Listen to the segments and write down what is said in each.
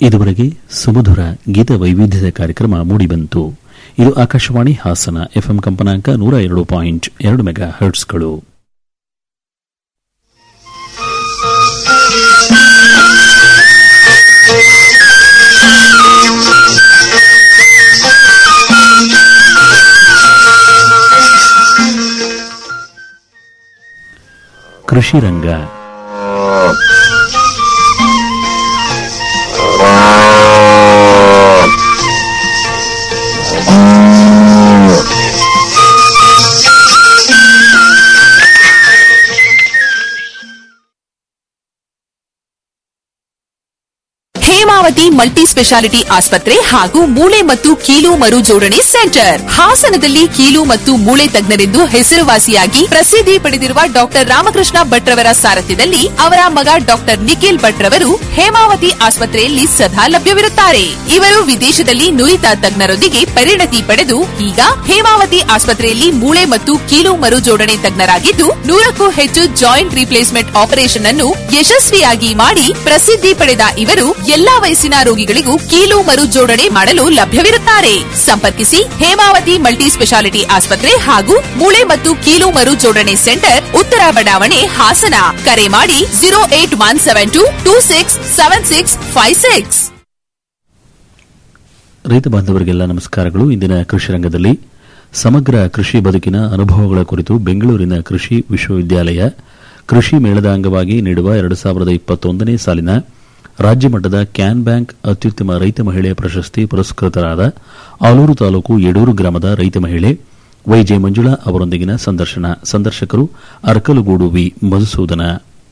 ಇದುವರೆಗೆ ಸುಮಧುರ ಗೀತ ವೈವಿಧ್ಯದ ಕಾರ್ಯಕ್ರಮ ಮೂಡಿಬಂತು ಇದು ಆಕಾಶವಾಣಿ ಹಾಸನ ಎಫ್ಎಂ ಕಂಪನಾಂಕ ನೂರ ಎರಡು ಪಾಯಿಂಟ್ ಎರಡು ಮೆಗಾ ಹರ್ಟ್ಸ್ಗಳು ಕೃಷಿ ರಂಗ ಹೇಮಾವತಿ ಮಲ್ಟಿ ಸ್ಪೆಷಾಲಿಟಿ ಆಸ್ಪತ್ರೆ ಹಾಗೂ ಮೂಳೆ ಮತ್ತು ಕೀಲು ಮರು ಜೋಡಣೆ ಸೆಂಟರ್ ಹಾಸನದಲ್ಲಿ ಕೀಲು ಮತ್ತು ಮೂಳೆ ತಜ್ಞರೆಂದು ಹೆಸರುವಾಸಿಯಾಗಿ ಪ್ರಸಿದ್ಧಿ ಪಡೆದಿರುವ ಡಾಕ್ಟರ್ ರಾಮಕೃಷ್ಣ ಭಟ್ರವರ ಸಾರಥ್ಯದಲ್ಲಿ ಅವರ ಮಗ ಡಾಕ್ಟರ್ ನಿಖಿಲ್ ಭಟ್ರವರು ಹೇಮಾವತಿ ಆಸ್ಪತ್ರೆಯಲ್ಲಿ ಸದಾ ಲಭ್ಯವಿರುತ್ತಾರೆ ಇವರು ವಿದೇಶದಲ್ಲಿ ನುರಿತ ತಜ್ಞರೊಂದಿಗೆ ಪರಿಣತಿ ಪಡೆದು ಈಗ ಹೇಮಾವತಿ ಆಸ್ಪತ್ರೆಯಲ್ಲಿ ಮೂಳೆ ಮತ್ತು ಕೀಲು ಮರು ಜೋಡಣೆ ತಜ್ಞರಾಗಿದ್ದು ನೂರಕ್ಕೂ ಹೆಚ್ಚು ಜಾಯಿಂಟ್ ರಿಪ್ಲೇಸ್ಮೆಂಟ್ ಆಪರೇಷನ್ ಅನ್ನು ಯಶಸ್ವಿಯಾಗಿ ಮಾಡಿ ಪ್ರಸಿದ್ಧಿ ಪಡೆದ ಇವರು ಎಲ್ಲಾ ವಯಸ್ಸಿನ ರೋಗಿಗಳಿಗೂ ಕೀಲು ಮರು ಜೋಡಣೆ ಮಾಡಲು ಲಭ್ಯವಿರುತ್ತಾರೆ ಸಂಪರ್ಕಿಸಿ ಹೇಮಾವತಿ ಮಲ್ಟಿ ಸ್ಪೆಷಾಲಿಟಿ ಆಸ್ಪತ್ರೆ ಹಾಗೂ ಮೂಳೆ ಮತ್ತು ಕೀಲು ಮರು ಜೋಡಣೆ ಸೆಂಟರ್ ಉತ್ತರ ಬಡಾವಣೆ ಹಾಸನ ಕರೆ ಮಾಡಿ zero eight one seven two two six seven six five six ರೈತ ಬಾಂಧವರಿಗೆಲ್ಲ ನಮಸ್ಕಾರಗಳು ಇಂದಿನ ಕೃಷಿ ರಂಗದಲ್ಲಿ ಸಮಗ್ರ ಕೃಷಿ ಬದುಕಿನ ಅನುಭವಗಳ ಕುರಿತು ಬೆಂಗಳೂರಿನ ಕೃಷಿ ವಿಶ್ವವಿದ್ಯಾಲಯ ಕೃಷಿ ಮೇಳದ ಅಂಗವಾಗಿ ನೀಡುವ ಎರಡು ಸಾವಿರದ ಇಪ್ಪತ್ತೊಂದನೇ ಸಾಲಿನ ರಾಜ್ಯ ಮಟ್ಟದ ಕ್ಯಾನ್ ಬ್ಯಾಂಕ್ ಅತ್ಯುತ್ತಮ ರೈತ ಮಹಿಳೆ ಪ್ರಶಸ್ತಿ ಪುರಸ್ಕೃತರಾದ ಆಲೂರು ತಾಲೂಕು ಯಡೂರು ಗ್ರಾಮದ ರೈತ ಮಹಿಳೆ ವೈಜೆ ಮಂಜುಳಾ ಅವರೊಂದಿಗಿನ ಸಂದರ್ಶನ ಸಂದರ್ಶಕರು ಅರ್ಕಲಗೂಡು ವಿ ಮಧುಸೂದನ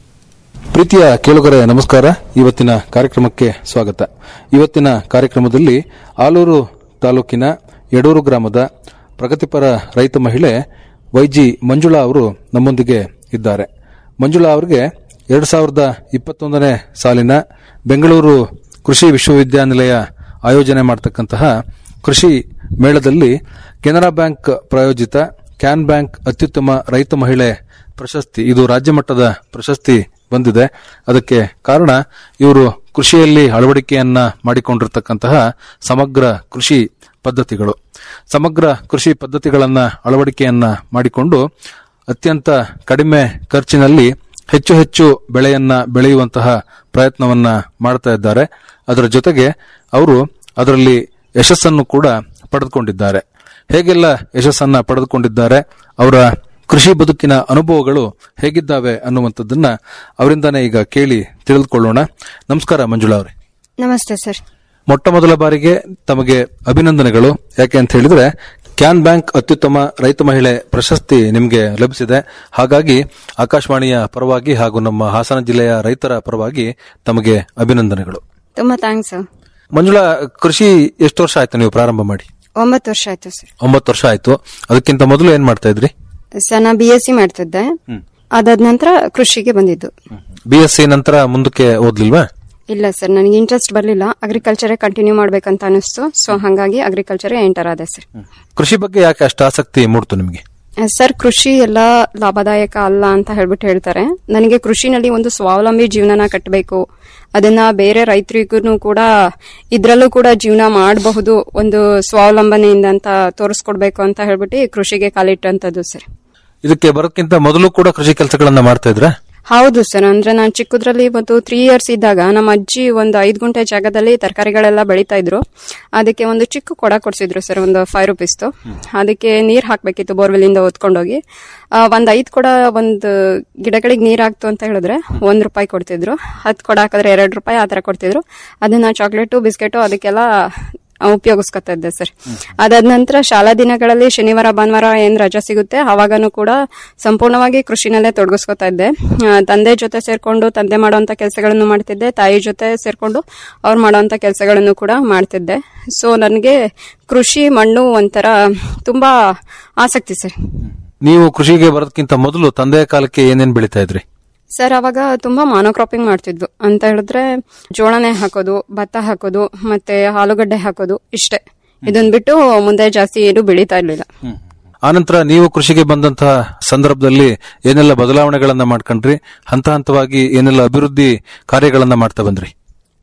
ಪ್ರೀತಿಯ ಕೇಳುಗರೆ ನಮಸ್ಕಾರ ಇವತ್ತಿನ ಕಾರ್ಯಕ್ರಮಕ್ಕೆ ಸ್ವಾಗತ ಇವತ್ತಿನ ಕಾರ್ಯಕ್ರಮದಲ್ಲಿ ಆಲೂರು ತಾಲೂಕಿನ ಯಡೂರು ಗ್ರಾಮದ ಪ್ರಗತಿಪರ ರೈತ ಮಹಿಳೆ ವೈಜಿ ಮಂಜುಳಾ ಅವರು ನಮ್ಮೊಂದಿಗೆ ಇದ್ದಾರೆ ಮಂಜುಳಾ ಅವರಿಗೆ ಎರಡು ಸಾವಿರದ ಇಪ್ಪತ್ತೊಂದನೇ ಸಾಲಿನ ಬೆಂಗಳೂರು ಕೃಷಿ ವಿಶ್ವವಿದ್ಯಾನಿಲಯ ಆಯೋಜನೆ ಮಾಡತಕ್ಕಂತಹ ಕೃಷಿ ಮೇಳದಲ್ಲಿ ಕೆನರಾ ಬ್ಯಾಂಕ್ ಪ್ರಾಯೋಜಿತ ಕ್ಯಾನ್ ಬ್ಯಾಂಕ್ ಅತ್ಯುತ್ತಮ ರೈತ ಮಹಿಳೆ ಪ್ರಶಸ್ತಿ ಇದು ರಾಜ್ಯ ಮಟ್ಟದ ಪ್ರಶಸ್ತಿ ಬಂದಿದೆ ಅದಕ್ಕೆ ಕಾರಣ ಇವರು ಕೃಷಿಯಲ್ಲಿ ಅಳವಡಿಕೆಯನ್ನ ಮಾಡಿಕೊಂಡಿರತಕ್ಕಂತಹ ಸಮಗ್ರ ಕೃಷಿ ಪದ್ಧತಿಗಳು ಸಮಗ್ರ ಕೃಷಿ ಪದ್ಧತಿಗಳನ್ನ ಅಳವಡಿಕೆಯನ್ನ ಮಾಡಿಕೊಂಡು ಅತ್ಯಂತ ಕಡಿಮೆ ಖರ್ಚಿನಲ್ಲಿ ಹೆಚ್ಚು ಹೆಚ್ಚು ಬೆಳೆಯನ್ನ ಬೆಳೆಯುವಂತಹ ಪ್ರಯತ್ನವನ್ನ ಮಾಡ್ತಾ ಇದ್ದಾರೆ ಅದರ ಜೊತೆಗೆ ಅವರು ಅದರಲ್ಲಿ ಯಶಸ್ಸನ್ನು ಕೂಡ ಪಡೆದುಕೊಂಡಿದ್ದಾರೆ ಹೇಗೆಲ್ಲ ಯಶಸ್ಸನ್ನ ಪಡೆದುಕೊಂಡಿದ್ದಾರೆ ಅವರ ಕೃಷಿ ಬದುಕಿನ ಅನುಭವಗಳು ಹೇಗಿದ್ದಾವೆ ಅನ್ನುವಂಥದ್ದನ್ನ ಅವರಿಂದಾನೇ ಈಗ ಕೇಳಿ ತಿಳಿದುಕೊಳ್ಳೋಣ ನಮಸ್ಕಾರ ಮಂಜುಳಾ ಅವರೇ ನಮಸ್ತೆ ಸರ್ ಮೊಟ್ಟ ಮೊದಲ ಬಾರಿಗೆ ತಮಗೆ ಅಭಿನಂದನೆಗಳು ಯಾಕೆ ಅಂತ ಹೇಳಿದ್ರೆ ಕ್ಯಾನ್ ಬ್ಯಾಂಕ್ ಅತ್ಯುತ್ತಮ ರೈತ ಮಹಿಳೆ ಪ್ರಶಸ್ತಿ ನಿಮಗೆ ಲಭಿಸಿದೆ ಹಾಗಾಗಿ ಆಕಾಶವಾಣಿಯ ಪರವಾಗಿ ಹಾಗೂ ನಮ್ಮ ಹಾಸನ ಜಿಲ್ಲೆಯ ರೈತರ ಪರವಾಗಿ ತಮಗೆ ಅಭಿನಂದನೆಗಳು ತುಂಬಾ ಥ್ಯಾಂಕ್ಸ್ ಮಂಜುಳಾ ಕೃಷಿ ಎಷ್ಟು ವರ್ಷ ಆಯ್ತು ನೀವು ಪ್ರಾರಂಭ ಮಾಡಿ ಒಂಬತ್ತು ವರ್ಷ ಆಯ್ತು ಸರ್ ಒಂಬತ್ತು ವರ್ಷ ಆಯ್ತು ಅದಕ್ಕಿಂತ ಮೊದಲು ಏನ್ ಮಾಡ್ತಾ ಇದ್ರಿ ಸರ್ ನಾ ಬಿ ಎಸ್ ಸಿ ಮಾಡ್ತಿದ್ದೆ ಅದಾದ ನಂತರ ಕೃಷಿಗೆ ಬಂದಿದ್ದು ಬಿ ಎಸ್ ಸಿ ನಂತರ ಮುಂದಕ್ಕೆ ಓದ್ಲಿಲ್ವಾ ಇಲ್ಲ ಸರ್ ನನಗೆ ಇಂಟ್ರೆಸ್ಟ್ ಬರಲಿಲ್ಲ ಅಗ್ರಿಕಲ್ಚರೇ ಕಂಟಿನ್ಯೂ ಮಾಡ್ಬೇಕಂತ ಅನಿಸ್ತು ಸೊ ಹಾಗಾಗಿ ಅಗ್ರಿಕಲ್ಚರೇ ಎಂಟರ್ ಆದೆ ಸರ್ ಕೃಷಿ ಬಗ್ಗೆ ಯಾಕೆ ಅಷ್ಟು ಆಸಕ್ತಿ ಮೂಡ್ತು ನಿಮಗೆ ಸರ್ ಕೃಷಿ ಎಲ್ಲ ಲಾಭದಾಯಕ ಅಲ್ಲ ಅಂತ ಹೇಳ್ಬಿಟ್ಟು ಹೇಳ್ತಾರೆ ನನಗೆ ಕೃಷಿನಲ್ಲಿ ಒಂದು ಸ್ವಾವಲಂಬಿ ಜೀವನನ ಕಟ್ಟಬೇಕು ಅದನ್ನ ಬೇರೆ ರೈತರಿಗೂ ಕೂಡ ಇದ್ರಲ್ಲೂ ಕೂಡ ಜೀವನ ಮಾಡಬಹುದು ಒಂದು ಸ್ವಾವಲಂಬನೆಯಿಂದ ಅಂತ ತೋರಿಸ್ಕೊಡ್ಬೇಕು ಅಂತ ಹೇಳ್ಬಿಟ್ಟು ಕೃಷಿಗೆ ಕಾಲಿಟ್ಟಂತದ್ದು ಸರ್ ಇದಕ್ಕೆ ಬರೋಕ್ಕಿಂತ ಮೊದಲು ಕೂಡ ಕೃಷಿ ಕೆಲಸಗಳನ್ನ ಮಾಡ್ತಾ ಇದ್ರ ಹೌದು ಸರ್ ಅಂದ್ರೆ ನಾನು ಚಿಕ್ಕದ್ರಲ್ಲಿ ಒಂದು ತ್ರೀ ಇಯರ್ಸ್ ಇದ್ದಾಗ ನಮ್ಮ ಅಜ್ಜಿ ಒಂದು ಐದು ಗುಂಟೆ ಜಾಗದಲ್ಲಿ ತರಕಾರಿಗಳೆಲ್ಲ ಬೆಳೀತಾ ಇದ್ರು ಅದಕ್ಕೆ ಒಂದು ಚಿಕ್ಕ ಕೊಡ ಕೊಡ್ಸಿದ್ರು ಸರ್ ಒಂದು ಫೈವ್ ರುಪೀಸ್ದು ಅದಕ್ಕೆ ನೀರ್ ಹಾಕ್ಬೇಕಿತ್ತು ಬೋರ್ವೆಲ್ ಇಂದ ಹೊತ್ಕೊಂಡೋಗಿ ಆ, ಒಂದ್ ಐದ್ ಕೊಡ ಒಂದು ಗಿಡಗಳಿಗೆ ನೀರ್ ಹಾಕ್ತು ಅಂತ ಹೇಳಿದ್ರೆ ಒಂದ್ ರೂಪಾಯಿ ಕೊಡ್ತಿದ್ರು ಹತ್ತು ಕೊಡ ಹಾಕಿದ್ರೆ ಎರಡು ರೂಪಾಯಿ ಆ ತರ ಕೊಡ್ತಿದ್ರು ಅದನ್ನ ಚಾಕ್ಲೇಟು ಬಿಸ್ಕೆಟು ಅದಕ್ಕೆಲ್ಲ ಉಪಯೋಗಿಸ್ಕೊತಾ ಇದ್ದೆ ಸರ್ ಅದಾದ ನಂತರ ಶಾಲಾ ದಿನಗಳಲ್ಲಿ ಶನಿವಾರ ಭಾನುವಾರ ಏನ್ ರಜಾ ಸಿಗುತ್ತೆ ಅವಾಗನು ಕೂಡ ಸಂಪೂರ್ಣವಾಗಿ ಕೃಷಿನಲ್ಲೇ ತೊಡಗಿಸ್ಕೊತಾ ಇದ್ದೆ ಆ, ತಂದೆ ಜೊತೆ ಸೇರ್ಕೊಂಡು ತಂದೆ ಮಾಡುವಂತ ಕೆಲಸಗಳನ್ನು ಮಾಡ್ತಿದ್ದೆ ತಾಯಿ ಜೊತೆ ಸೇರ್ಕೊಂಡು ಅವ್ರು ಮಾಡುವಂತ ಕೆಲಸಗಳನ್ನು ಕೂಡ ಮಾಡ್ತಿದ್ದೆ ಸೊ ನನಗೆ ಕೃಷಿ ಮಣ್ಣು ಒಂಥರ ತುಂಬಾ ಆಸಕ್ತಿ ಸರ್ ನೀವು ಕೃಷಿಗೆ ಬರೋದಕ್ಕಿಂತ ಮೊದಲು ತಂದೆಯ ಕಾಲಕ್ಕೆ ಏನೇನ್ ಬೆಳೀತಾ ಇದ್ರಿ ಸರ್ ಅವಾಗ ತುಂಬಾ ಮಾನೋಕ್ರಾಪಿಂಗ್ ಮಾಡ್ತಿದ್ವು ಅಂತ ಹೇಳಿದ್ರೆ ಜೋಳನೆ ಹಾಕೋದು ಭತ್ತ ಹಾಕೋದು ಮತ್ತೆ ಆಲೂಗಡ್ಡೆ ಹಾಕೋದು ಇಷ್ಟೇ ಇದನ್ ಬಿಟ್ಟು ಮುಂದೆ ಜಾಸ್ತಿ ಏನು ಬೆಳೀತಾ ಇರ್ಲಿಲ್ಲ ಆನಂತರ ನೀವು ಕೃಷಿಗೆ ಬಂದಂತಹ ಸಂದರ್ಭದಲ್ಲಿ ಏನೆಲ್ಲ ಬದಲಾವಣೆಗಳನ್ನ ಮಾಡ್ಕೊಂಡ್ರಿ ಹಂತ ಹಂತವಾಗಿ ಏನೆಲ್ಲ ಅಭಿವೃದ್ಧಿ ಕಾರ್ಯಗಳನ್ನ ಮಾಡ್ತಾ ಬಂದ್ರಿ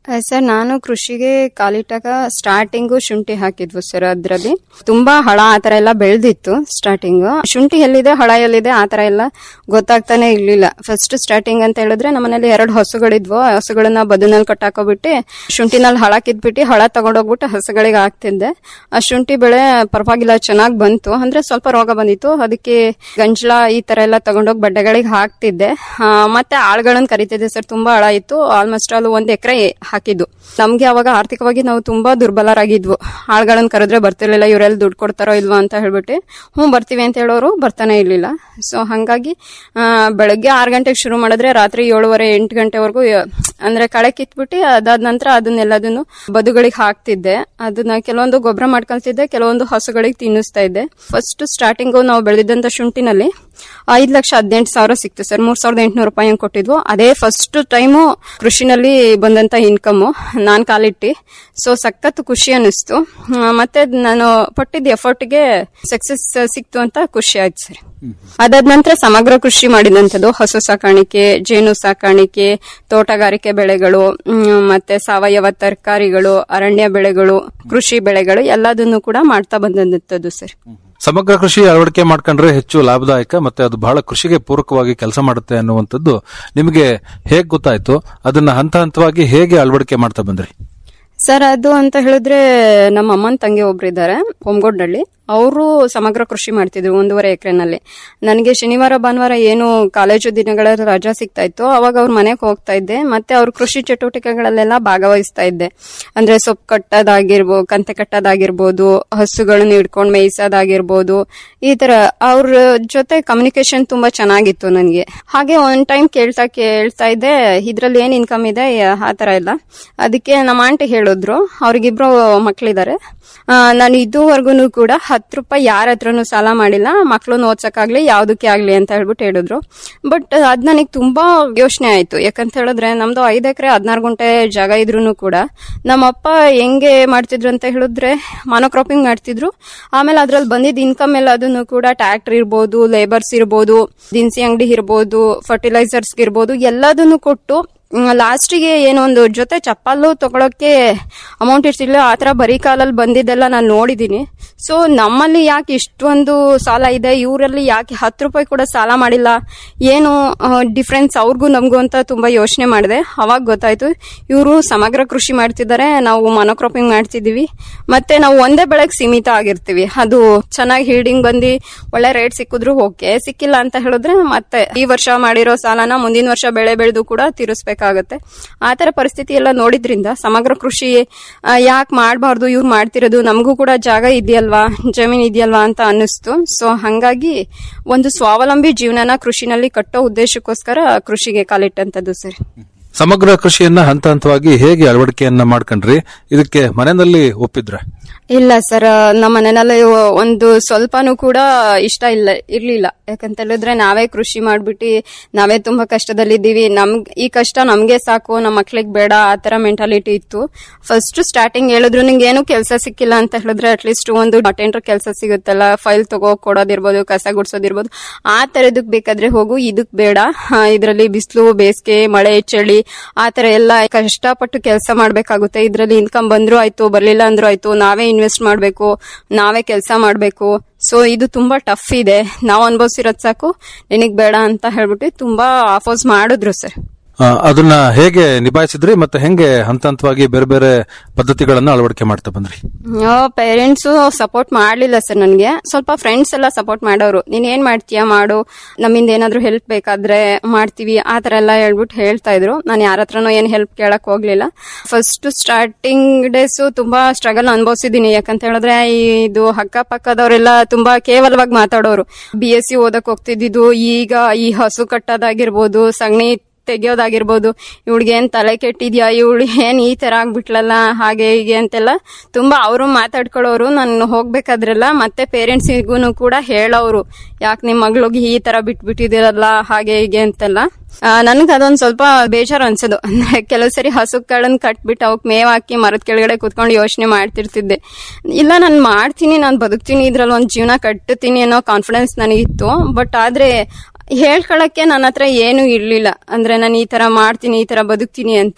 ಸರ್ ನಾನು ಕೃಷಿಗೆ ಕಾಲಿಟ್ಟಾಗ ಸ್ಟಾರ್ಟಿಂಗು ಶುಂಠಿ ಹಾಕಿದ್ವು ಸರ್ ಅದ್ರಲ್ಲಿ ತುಂಬಾ ಹಳ ಆತರ ಎಲ್ಲ ಬೆಳೆದಿತ್ತು ಸ್ಟಾರ್ಟಿಂಗ್ ಶುಂಠಿ ಎಲ್ಲಿದೆ ಹಳ ಎಲ್ಲಿದೆ ಆತರ ಎಲ್ಲ ಗೊತ್ತಾಗ್ತಾನೆ ಇರ್ಲಿಲ್ಲ ಫಸ್ಟ್ ಸ್ಟಾರ್ಟಿಂಗ್ ಅಂತ ಹೇಳಿದ್ರೆ ನಮ್ಮನೇಲಿ ಎರಡು ಹಸುಗಳಿದ್ವು ಆ ಹಸುಗಳನ್ನ ಬದುನಲ್ಲಿ ಕಟ್ಟಾಕೋಬಿಟ್ಟು ಶುಂಠಿನಲ್ಲಿ ಹಳ ಕಿತ್ಬಿಟ್ಟು ಹಳ ತಗೊಂಡೋಗ್ಬಿಟ್ಟು ಹಸುಗಳಿಗೆ ಹಾಕ್ತಿದ್ದೆ ಆ ಶುಂಠಿ ಬೆಳೆ ಪರವಾಗಿಲ್ಲ ಚೆನ್ನಾಗಿ ಬಂತು ಅಂದ್ರೆ ಸ್ವಲ್ಪ ರೋಗ ಬಂದಿತ್ತು ಅದಕ್ಕೆ ಗಂಜಲ ಈ ತರ ಎಲ್ಲ ತಗೊಂಡೋಗಿ ಬಡ್ಡೆಗಳಿಗೆ ಹಾಕ್ತಿದ್ದೆ ಆ, ಮತ್ತೆ ಆಳ್ಗಳನ್ನ ಕರಿತಿದ್ದೆ ಸರ್ ತುಂಬಾ ಹಳ ಇತ್ತು ಆಲ್ಮೋಸ್ಟ್ ಅಲ್ಲಿ ಒಂದ್ ಎಕರೆ ಹಾಕಿದ್ದು ನಮ್ಗೆ ಅವಾಗ ಆರ್ಥಿಕವಾಗಿ ನಾವು ತುಂಬಾ ದುರ್ಬಲರಾಗಿದ್ವು ಆಳ್ಗಳನ್ನ ಕರೆದ್ರೆ ಬರ್ತಿರ್ಲಿಲ್ಲ ಇವರೆಲ್ಲ ದುಡ್ಡು ಕೊಡ್ತಾರೋ ಇಲ್ವಾ ಅಂತ ಹೇಳ್ಬಿಟ್ಟು ಹ್ಞೂ ಬರ್ತೀವಿ ಅಂತ ಹೇಳೋರು ಬರ್ತಾನೆ ಇರ್ಲಿಲ್ಲ ಸೊ ಹಂಗಾಗಿ ಆ, ಬೆಳಗ್ಗೆ ಆರು ಗಂಟೆಗೆ ಶುರು ಮಾಡಿದ್ರೆ ರಾತ್ರಿ ಏಳುವರೆ ಎಂಟು ಗಂಟೆವರೆಗೂ ಅಂದ್ರೆ ಕಳೆ ಕಿತ್ಬಿಟ್ಟು ಅದಾದ ನಂತರ ಅದನ್ನೆಲ್ಲದನ್ನು ಬದುಗಳಿಗೆ ಹಾಕ್ತಿದ್ದೆ ಅದನ್ನ ಕೆಲವೊಂದು ಗೊಬ್ಬರ ಮಾಡ್ಕೊಳ್ತಿದ್ದೆ ಕೆಲವೊಂದು ಹಸುಗಳಿಗೆ ತಿನ್ನಿಸ್ತಾ ಇದ್ದೆ ಫಸ್ಟ್ ಸ್ಟಾರ್ಟಿಂಗು ನಾವು ಬೆಳೆದಿದ್ದಂತ ಶುಂಠಿನಲ್ಲಿ ಐದ್ ಲಕ್ಷ ಹದಿನೆಂಟು ಸಾವಿರ ಸಿಕ್ತು ಸರ್ ಮೂರ್ ಸಾವಿರದ ಎಂಟುನೂರು ರೂಪಾಯಿ ಹಂಗ್ ಕೊಟ್ಟಿದ್ವು ಅದೇ ಫಸ್ಟ್ ಟೈಮು ಕೃಷಿನಲ್ಲಿ ಬಂದಂತ ಇನ್ಕಮ್ ನಾನ್ ಕಾಲಿಟ್ಟಿ ಸೊ ಸಖತ್ ಖುಷಿ ಅನಿಸ್ತು ಆ, ಮತ್ತೆ ನಾನು ಪಟ್ಟಿದ್ದ ಎಫರ್ಟ್ಗೆ ಸಕ್ಸಸ್ ಸಿಕ್ತು ಅಂತ ಖುಷಿ ಆಯ್ತು ಸರ್ ಅದಾದ ನಂತರ ಸಮಗ್ರ ಕೃಷಿ ಮಾಡಿದಂಥದ್ದು ಹಸು ಸಾಕಾಣಿಕೆ ಜೇನು ಸಾಕಾಣಿಕೆ ತೋಟಗಾರಿಕೆ ಬೆಳೆಗಳು ಮ್, ಮತ್ತೆ ಸಾವಯವ ತರಕಾರಿಗಳು ಅರಣ್ಯ ಬೆಳೆಗಳು ಕೃಷಿ ಬೆಳೆಗಳು ಎಲ್ಲದನ್ನು ಕೂಡ ಮಾಡ್ತಾ ಬಂದಂಥದ್ದು ಸರ್ ಸಮಗ್ರ ಕೃಷಿ ಅಳವಡಿಕೆ ಮಾಡ್ಕೊಂಡ್ರೆ ಹೆಚ್ಚು ಲಾಭದಾಯಕ ಮತ್ತೆ ಅದು ಬಹಳ ಕೃಷಿಗೆ ಪೂರಕವಾಗಿ ಕೆಲಸ ಮಾಡುತ್ತೆ ಅನ್ನುವಂಥದ್ದು ನಿಮಗೆ ಹೇಗ್ ಗೊತ್ತಾಯ್ತು ಅದನ್ನ ಹಂತ ಹಂತವಾಗಿ ಹೇಗೆ ಅಳವಡಿಕೆ ಮಾಡ್ತಾ ಬಂದ್ರಿ ಸರ್ ಅದು ಅಂತ ಹೇಳಿದ್ರೆ ನಮ್ಮ ಅಮ್ಮನ ತಂಗಿ ಒಬ್ರು ಇದ್ದಾರೆ ಹೊಮ್ಗೋಡ್ನಲ್ಲಿ ಅವರು ಸಮಗ್ರ ಕೃಷಿ ಮಾಡ್ತಿದ್ರು ಒಂದೂವರೆ ಎಕರೆನಲ್ಲಿ ನನಗೆ ಶನಿವಾರ ಭಾನುವಾರ ಏನು ಕಾಲೇಜು ದಿನಗಳ ರಜಾ ಸಿಗ್ತಾ ಇತ್ತು ಅವಾಗ ಅವ್ರ ಮನೆಗೆ ಹೋಗ್ತಾ ಇದ್ದೆ ಮತ್ತೆ ಅವ್ರ ಕೃಷಿ ಚಟುವಟಿಕೆಗಳಲ್ಲೆಲ್ಲ ಭಾಗವಹಿಸ್ತಾ ಇದ್ದೆ ಅಂದ್ರೆ ಸೊಪ್ಪು ಕಟ್ಟೋದಾಗಿರ್ಬೋದು ಕಂತೆ ಕಟ್ಟೋದಾಗಿರ್ಬೋದು ಹಸುಗಳನ್ನ ಹಿಡ್ಕೊಂಡು ಮೇಯಿಸೋದಾಗಿರ್ಬೋದು ಈ ತರ ಅವ್ರ ಜೊತೆ ಕಮ್ಯುನಿಕೇಶನ್ ತುಂಬಾ ಚೆನ್ನಾಗಿತ್ತು ನನಗೆ ಹಾಗೆ ಒಂದ್ ಟೈಮ್ ಕೇಳ್ತಾ ಕೇಳ್ತಾ ಇದ್ದೆ ಇದ್ರಲ್ಲಿ ಏನ್ ಇನ್ಕಮ್ ಇದೆ ಆ ತರ ಎಲ್ಲ ಅದಕ್ಕೆ ನಮ್ಮ ಆಂಟಿ ಹೇಳಿದ್ರು ಅವ್ರಿಗಿಬ್ರು ಮಕ್ಳಿದ್ದಾರೆ ಆ, ನಾನು ಇದುವರೆಗೂ ಕೂಡ ಹತ್ತು ರೂಪಾಯಿ ಯಾರ ಹತ್ರನೂ ಸಾಲ ಮಾಡಿಲ್ಲ ಮಕ್ಳನ್ನ ಓದ್ಸಕ್ಕಾಗ್ಲಿ ಯಾವ್ದಕ್ಕೆ ಆಗ್ಲಿ ಅಂತ ಹೇಳ್ಬಿಟ್ಟು ಹೇಳಿದ್ರು ಬಟ್ ಅದ್ ನನಗೆ ತುಂಬಾ ಯೋಚನೆ ಆಯ್ತು ಯಾಕಂತ ಹೇಳಿದ್ರೆ ನಮ್ದು ಐದ್ ಎಕರೆ ಹದಿನಾರು ಗುಂಟೆ ಜಾಗ ಇದ್ರೂ ಕೂಡ ನಮ್ಮಪ್ಪ ಹೆಂಗೆ ಮಾಡ್ತಿದ್ರು ಅಂತ ಹೇಳಿದ್ರೆ ಮಾನೋಕ್ರಾಪಿಂಗ್ ಮಾಡ್ತಿದ್ರು ಆಮೇಲೆ ಅದ್ರಲ್ಲಿ ಬಂದಿದ್ದ ಇನ್ಕಮ್ ಎಲ್ಲ ಅದನ್ನು ಕೂಡ ಟ್ರ್ಯಾಕ್ಟರ್ ಇರ್ಬೋದು ಲೇಬರ್ಸ್ ಇರ್ಬೋದು ದಿನಸಿ ಅಂಗಡಿ ಇರ್ಬೋದು ಫರ್ಟಿಲೈಸರ್ಸ್ ಇರ್ಬೋದು ಎಲ್ಲದನ್ನು ಕೊಟ್ಟು ಲಾಸ್ಟಿಗೆ ಏನೋ ಒಂದು ಜೊತೆ ಚಪ್ಪಲು ತಗೊಳಕ್ಕೆ ಅಮೌಂಟ್ ಇರ್ತಿಲ್ಲ ಆ ಥರ ಬರೀ ಕಾಲಲ್ಲಿ ಬಂದಿದ್ದೆಲ್ಲ ನಾನು ನೋಡಿದ್ದೀನಿ ಸೊ ನಮ್ಮಲ್ಲಿ ಯಾಕೆ ಇಷ್ಟೊಂದು ಸಾಲ ಇದೆ ಇವರಲ್ಲಿ ಯಾಕೆ ಹತ್ತು ರೂಪಾಯಿ ಕೂಡ ಸಾಲ ಮಾಡಿಲ್ಲ ಏನು ಡಿಫ್ರೆನ್ಸ್ ಅವ್ರಿಗೂ ನಮಗೂ ಅಂತ ತುಂಬಾ ಯೋಚನೆ ಮಾಡಿದೆ ಅವಾಗ ಗೊತ್ತಾಯ್ತು ಇವರು ಸಮಗ್ರ ಕೃಷಿ ಮಾಡ್ತಿದ್ದಾರೆ ನಾವು ಮೊನೋಕ್ರಾಪಿಂಗ್ ಮಾಡ್ತಿದೀವಿ ಮತ್ತೆ ನಾವು ಒಂದೇ ಬೆಳೆಗೆ ಸೀಮಿತ ಆಗಿರ್ತೀವಿ ಅದು ಚೆನ್ನಾಗಿ ಹೀಲ್ಡಿಂಗ್ ಬಂದು ಒಳ್ಳೆ ರೇಟ್ ಸಿಕ್ಕಿದ್ರು ಓಕೆ ಸಿಕ್ಕಿಲ್ಲ ಅಂತ ಹೇಳಿದ್ರೆ ಮತ್ತೆ ಈ ವರ್ಷ ಮಾಡಿರೋ ಸಾಲನ ಮುಂದಿನ ವರ್ಷ ಬೆಳೆ ಬೆಳೆದು ಕೂಡ ತೀರಿಸ್ಬೇಕಾಗತ್ತೆ ಆ ತರ ಪರಿಸ್ಥಿತಿ ಎಲ್ಲ ನೋಡಿದ್ರಿಂದ ಸಮಗ್ರ ಕೃಷಿ ಯಾಕೆ ಮಾಡಬಾರ್ದು ಇವ್ರು ಮಾಡ್ತಿರೋದು ನಮಗೂ ಕೂಡ ಜಾಗ ಇದೆಯಲ್ವಾ ಜಮೀನ್ ಇದೆಯಲ್ವಾ ಅಂತ ಅನ್ನಿಸ್ತು ಸೊ ಹಂಗಾಗಿ ಒಂದು ಸ್ವಾವಲಂಬಿ ಜೀವನನ ಕೃಷಿನಲ್ಲಿ ಕಟ್ಟೋ ಉದ್ದೇಶಕ್ಕೋಸ್ಕರ ಕೃಷಿಗೆ ಕಾಲಿಟ್ಟಂತದ್ದು ಸರ್ ಸಮಗ್ರ ಕೃಷಿಯನ್ನ ಹಂತ ಹಂತವಾಗಿ ಹೇಗೆ ಅಳವಡಿಕೆಯನ್ನ ಮಾಡ್ಕೊಂಡ್ರಿ ಇದಕ್ಕೆ ಮನೆಯಲ್ಲಿ ಒಪ್ಪಿದ್ರ ಇಲ್ಲ ಸರ್ ನಮ್ಮ ಮನೆಯಲ್ಲಿ ಒಂದು ಸ್ವಲ್ಪನೂ ಕೂಡ ಇಷ್ಟ ಇಲ್ಲ ಇರ್ಲಿಲ್ಲ ಯಾಕಂತ ಹೇಳಿದ್ರೆ ನಾವೇ ಕೃಷಿ ಮಾಡ್ಬಿಟ್ಟು ನಾವೇ ತುಂಬಾ ಕಷ್ಟದಲ್ಲಿದ್ದೀವಿ ನಮ್ಗ್ ಈ ಕಷ್ಟ ನಮ್ಗೆ ಸಾಕು ನಮ್ಮ ಮಕ್ಳಿಗೆ ಬೇಡ ಆ ತರ ಮೆಂಟಾಲಿಟಿ ಇತ್ತು ಫಸ್ಟ್ ಸ್ಟಾರ್ಟಿಂಗ್ ಹೇಳಿದ್ರು ನಿಂಗೆ ಏನು ಕೆಲಸ ಸಿಕ್ಕಿಲ್ಲ ಅಂತ ಹೇಳಿದ್ರೆ ಅಟ್ಲೀಸ್ಟ್ ಒಂದು ಅಟೆಂಡರ್ ಕೆಲಸ ಸಿಗುತ್ತಲ್ಲ ಫೈಲ್ ತಗೋ ಕೊಡೋದಿರ್ಬೋದು ಕಸ ಗುಡ್ಸೋದಿರ್ಬೋದು ಆ ತರದಕ್ ಬೇಕಾದ್ರೆ ಹೋಗು ಇದಕ್ ಬೇಡ ಇದರಲ್ಲಿ ಬಿಸಿಲು ಬೇಸಿಗೆ ಮಳೆ ಚಳಿ ಆ ತರ ಎಲ್ಲ ಕಷ್ಟಪಟ್ಟು ಕೆಲಸ ಮಾಡ್ಬೇಕಾಗುತ್ತೆ ಇದ್ರಲ್ಲಿ ಇನ್ಕಮ್ ಬಂದ್ರು ಆಯ್ತು ಬರ್ಲಿಲ್ಲ ಅಂದ್ರೂ ಆಯ್ತು ನಾವೇ ಇನ್ವೆಸ್ಟ್ ಮಾಡ್ಬೇಕು ನಾವೇ ಕೆಲಸ ಮಾಡ್ಬೇಕು ಸೊ ಇದು ತುಂಬಾ ಟಫ್ ಇದೆ ನಾವು ಅನ್ಭವಿಸಿರೋದ್ ಸಾಕು ನಿನಗ್ ಬೇಡ ಅಂತ ಹೇಳ್ಬಿಟ್ಟು ತುಂಬಾ ಆಫೋಸ್ ಮಾಡಿದ್ರು ಸರ್ ಆ, ಅದನ್ನ ಹೇಗೆ ನಿಭಾಯಿಸಿದ್ರಿ ಮತ್ತೆ ಹೆಂಗೆ ಹಂತ ಹಂತವಾಗಿ ಬೇರೆ ಬೇರೆ ಪದ್ಧತಿಗಳನ್ನ ಅಳವಡಿಕೆ ಮಾಡ್ತಾ ಬಂದ್ರಿ ಪೇರೆಂಟ್ಸ್ ಸಪೋರ್ಟ್ ಮಾಡ್ಲಿಲ್ಲ ಸರ್ ನನ್ಗೆ ಸ್ವಲ್ಪ ಫ್ರೆಂಡ್ಸ್ ಎಲ್ಲ ಸಪೋರ್ಟ್ ಮಾಡೋರು ನೀನ್ ಏನ್ ಮಾಡ್ತೀಯಾ ಮಾಡು ನಮ್ಮಿಂದ ಏನಾದ್ರು ಹೆಲ್ಪ್ ಬೇಕಾದ್ರೆ ಮಾಡ್ತೀವಿ ಆ ತರ ಎಲ್ಲ ಹೇಳ್ಬಿಟ್ಟು ಹೇಳ್ತಾ ಇದ್ರು ನಾನು ಯಾರ ಹತ್ರನೂ ಏನ್ ಹೆಲ್ಪ್ ಕೇಳಕ್ ಹೋಗ್ಲಿಲ್ಲ ಫಸ್ಟ್ ಸ್ಟಾರ್ಟಿಂಗ್ ಡೇಸ್ ತುಂಬಾ ಸ್ಟ್ರಗಲ್ ಅನುಭವಿಸಿದೀನಿ ಯಾಕಂತ ಹೇಳಿದ್ರೆ ಇದು ಅಕ್ಕಪಕ್ಕದವರೆಲ್ಲ ತುಂಬಾ ಕೇವಲವಾಗಿ ಮಾತಾಡೋರು ಬಿ ಎಸ್ ಸಿ ಓದಕ್ ಹೋಗ್ತಿದ್ದು ಈಗ ಈ ಹಸು ಕಟ್ಟೋದಾಗಿರ್ಬೋದು ಸಗಣಿ ತೆಗಿಯೋದಾಗಿರ್ಬೋದು ಇವಳಿಗೆ ಏನ್ ತಲೆ ಕೆಟ್ಟಿದ್ಯಾ ಇವಳು ಏನ್ ಈ ತರ ಆಗ್ಬಿಟ್ಲಲ್ಲ ಹಾಗೆ ಹೀಗೆ ಅಂತೆಲ್ಲ ತುಂಬಾ ಅವರು ಮಾತಾಡ್ಕೊಳ್ಳೋರು ನಾನು ಹೋಗ್ಬೇಕಾದ್ರೆಲ್ಲ ಮತ್ತೆ ಪೇರೆಂಟ್ಸಿಗೂ ಕೂಡ ಹೇಳೋರು ಯಾಕೆ ನಿಮ್ ಮಗಳಿಗೆ ಈ ತರ ಬಿಟ್ಬಿಟ್ಟಿದಿರಲ್ಲ ಹಾಗೆ ಹೀಗೆ ಅಂತೆಲ್ಲ ನನಗೆ ಅದೊಂದ್ ಸ್ವಲ್ಪ ಬೇಜಾರು ಅನ್ಸೋದು ಅಂದ್ರೆ ಕೆಲವು ಸರಿ ಹಸುಗಳನ್ನ ಕಟ್ಬಿಟ್ಟು ಅವಕ್ ಮೇವ್ ಹಾಕಿ ಮರದ ಕೆಳಗಡೆ ಕುತ್ಕೊಂಡು ಯೋಚನೆ ಮಾಡ್ತಿರ್ತಿದ್ದೆ ಇಲ್ಲ ನಾನು ಮಾಡ್ತೀನಿ ನಾನು ಬದುಕ್ತೀನಿ ಇದ್ರಲ್ಲಿ ಒಂದ್ ಜೀವನ ಕಟ್ಟುತ್ತೀನಿ ಅನ್ನೋ ಕಾನ್ಫಿಡೆನ್ಸ್ ನನಗಿತ್ತು ಬಟ್ ಆದ್ರೆ ಹೇಳ್ಕೊಳಕ್ಕೆ ನನ್ನ ಹತ್ರ ಏನು ಇರ್ಲಿಲ್ಲ ಅಂದ್ರೆ ನಾನು ಈ ತರ ಮಾಡ್ತೀನಿ ಈ ತರ ಬದುಕ್ತೀನಿ ಅಂತ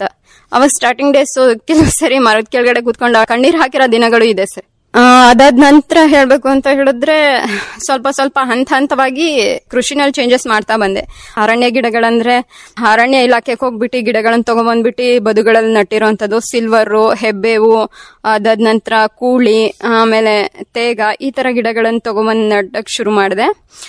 ಅವಾಗ ಸ್ಟಾರ್ಟಿಂಗ್ ಡೇಸ್ ಕೆಲವು ಸರಿ ಮರದ ಕೆಳಗಡೆ ಕೂತ್ಕೊಂಡು ಕಣ್ಣೀರ್ ಹಾಕಿರೋ ದಿನಗಳು ಇದೆ ಸರ್ ಆ, ಅದಾದ ನಂತರ ಹೇಳ್ಬೇಕು ಅಂತ ಹೇಳಿದ್ರೆ ಸ್ವಲ್ಪ ಸ್ವಲ್ಪ ಹಂತ ಹಂತವಾಗಿ ಕೃಷಿನಲ್ಲಿ ಚೇಂಜಸ್ ಮಾಡ್ತಾ ಬಂದೆ ಅರಣ್ಯ ಗಿಡಗಳಂದ್ರೆ ಅರಣ್ಯ ಇಲಾಖೆಗೆ ಹೋಗ್ಬಿಟ್ಟು ಗಿಡಗಳನ್ನ ತಗೊಂಡ್ಬಂದ್ಬಿಟ್ಟು ಬದುಗಳಲ್ಲಿ ನಟ್ಟಿರೋಂಥದ್ದು ಸಿಲ್ವರು ಹೆಬ್ಬೇವು ಅದಾದ ನಂತರ ಕೂಳಿ ಆಮೇಲೆ ತೇಗ ಈ ತರ ಗಿಡಗಳನ್ನ ತಗೊಂಬಂದ್ ನಡಕ್ ಶುರು ಮಾಡಿದೆ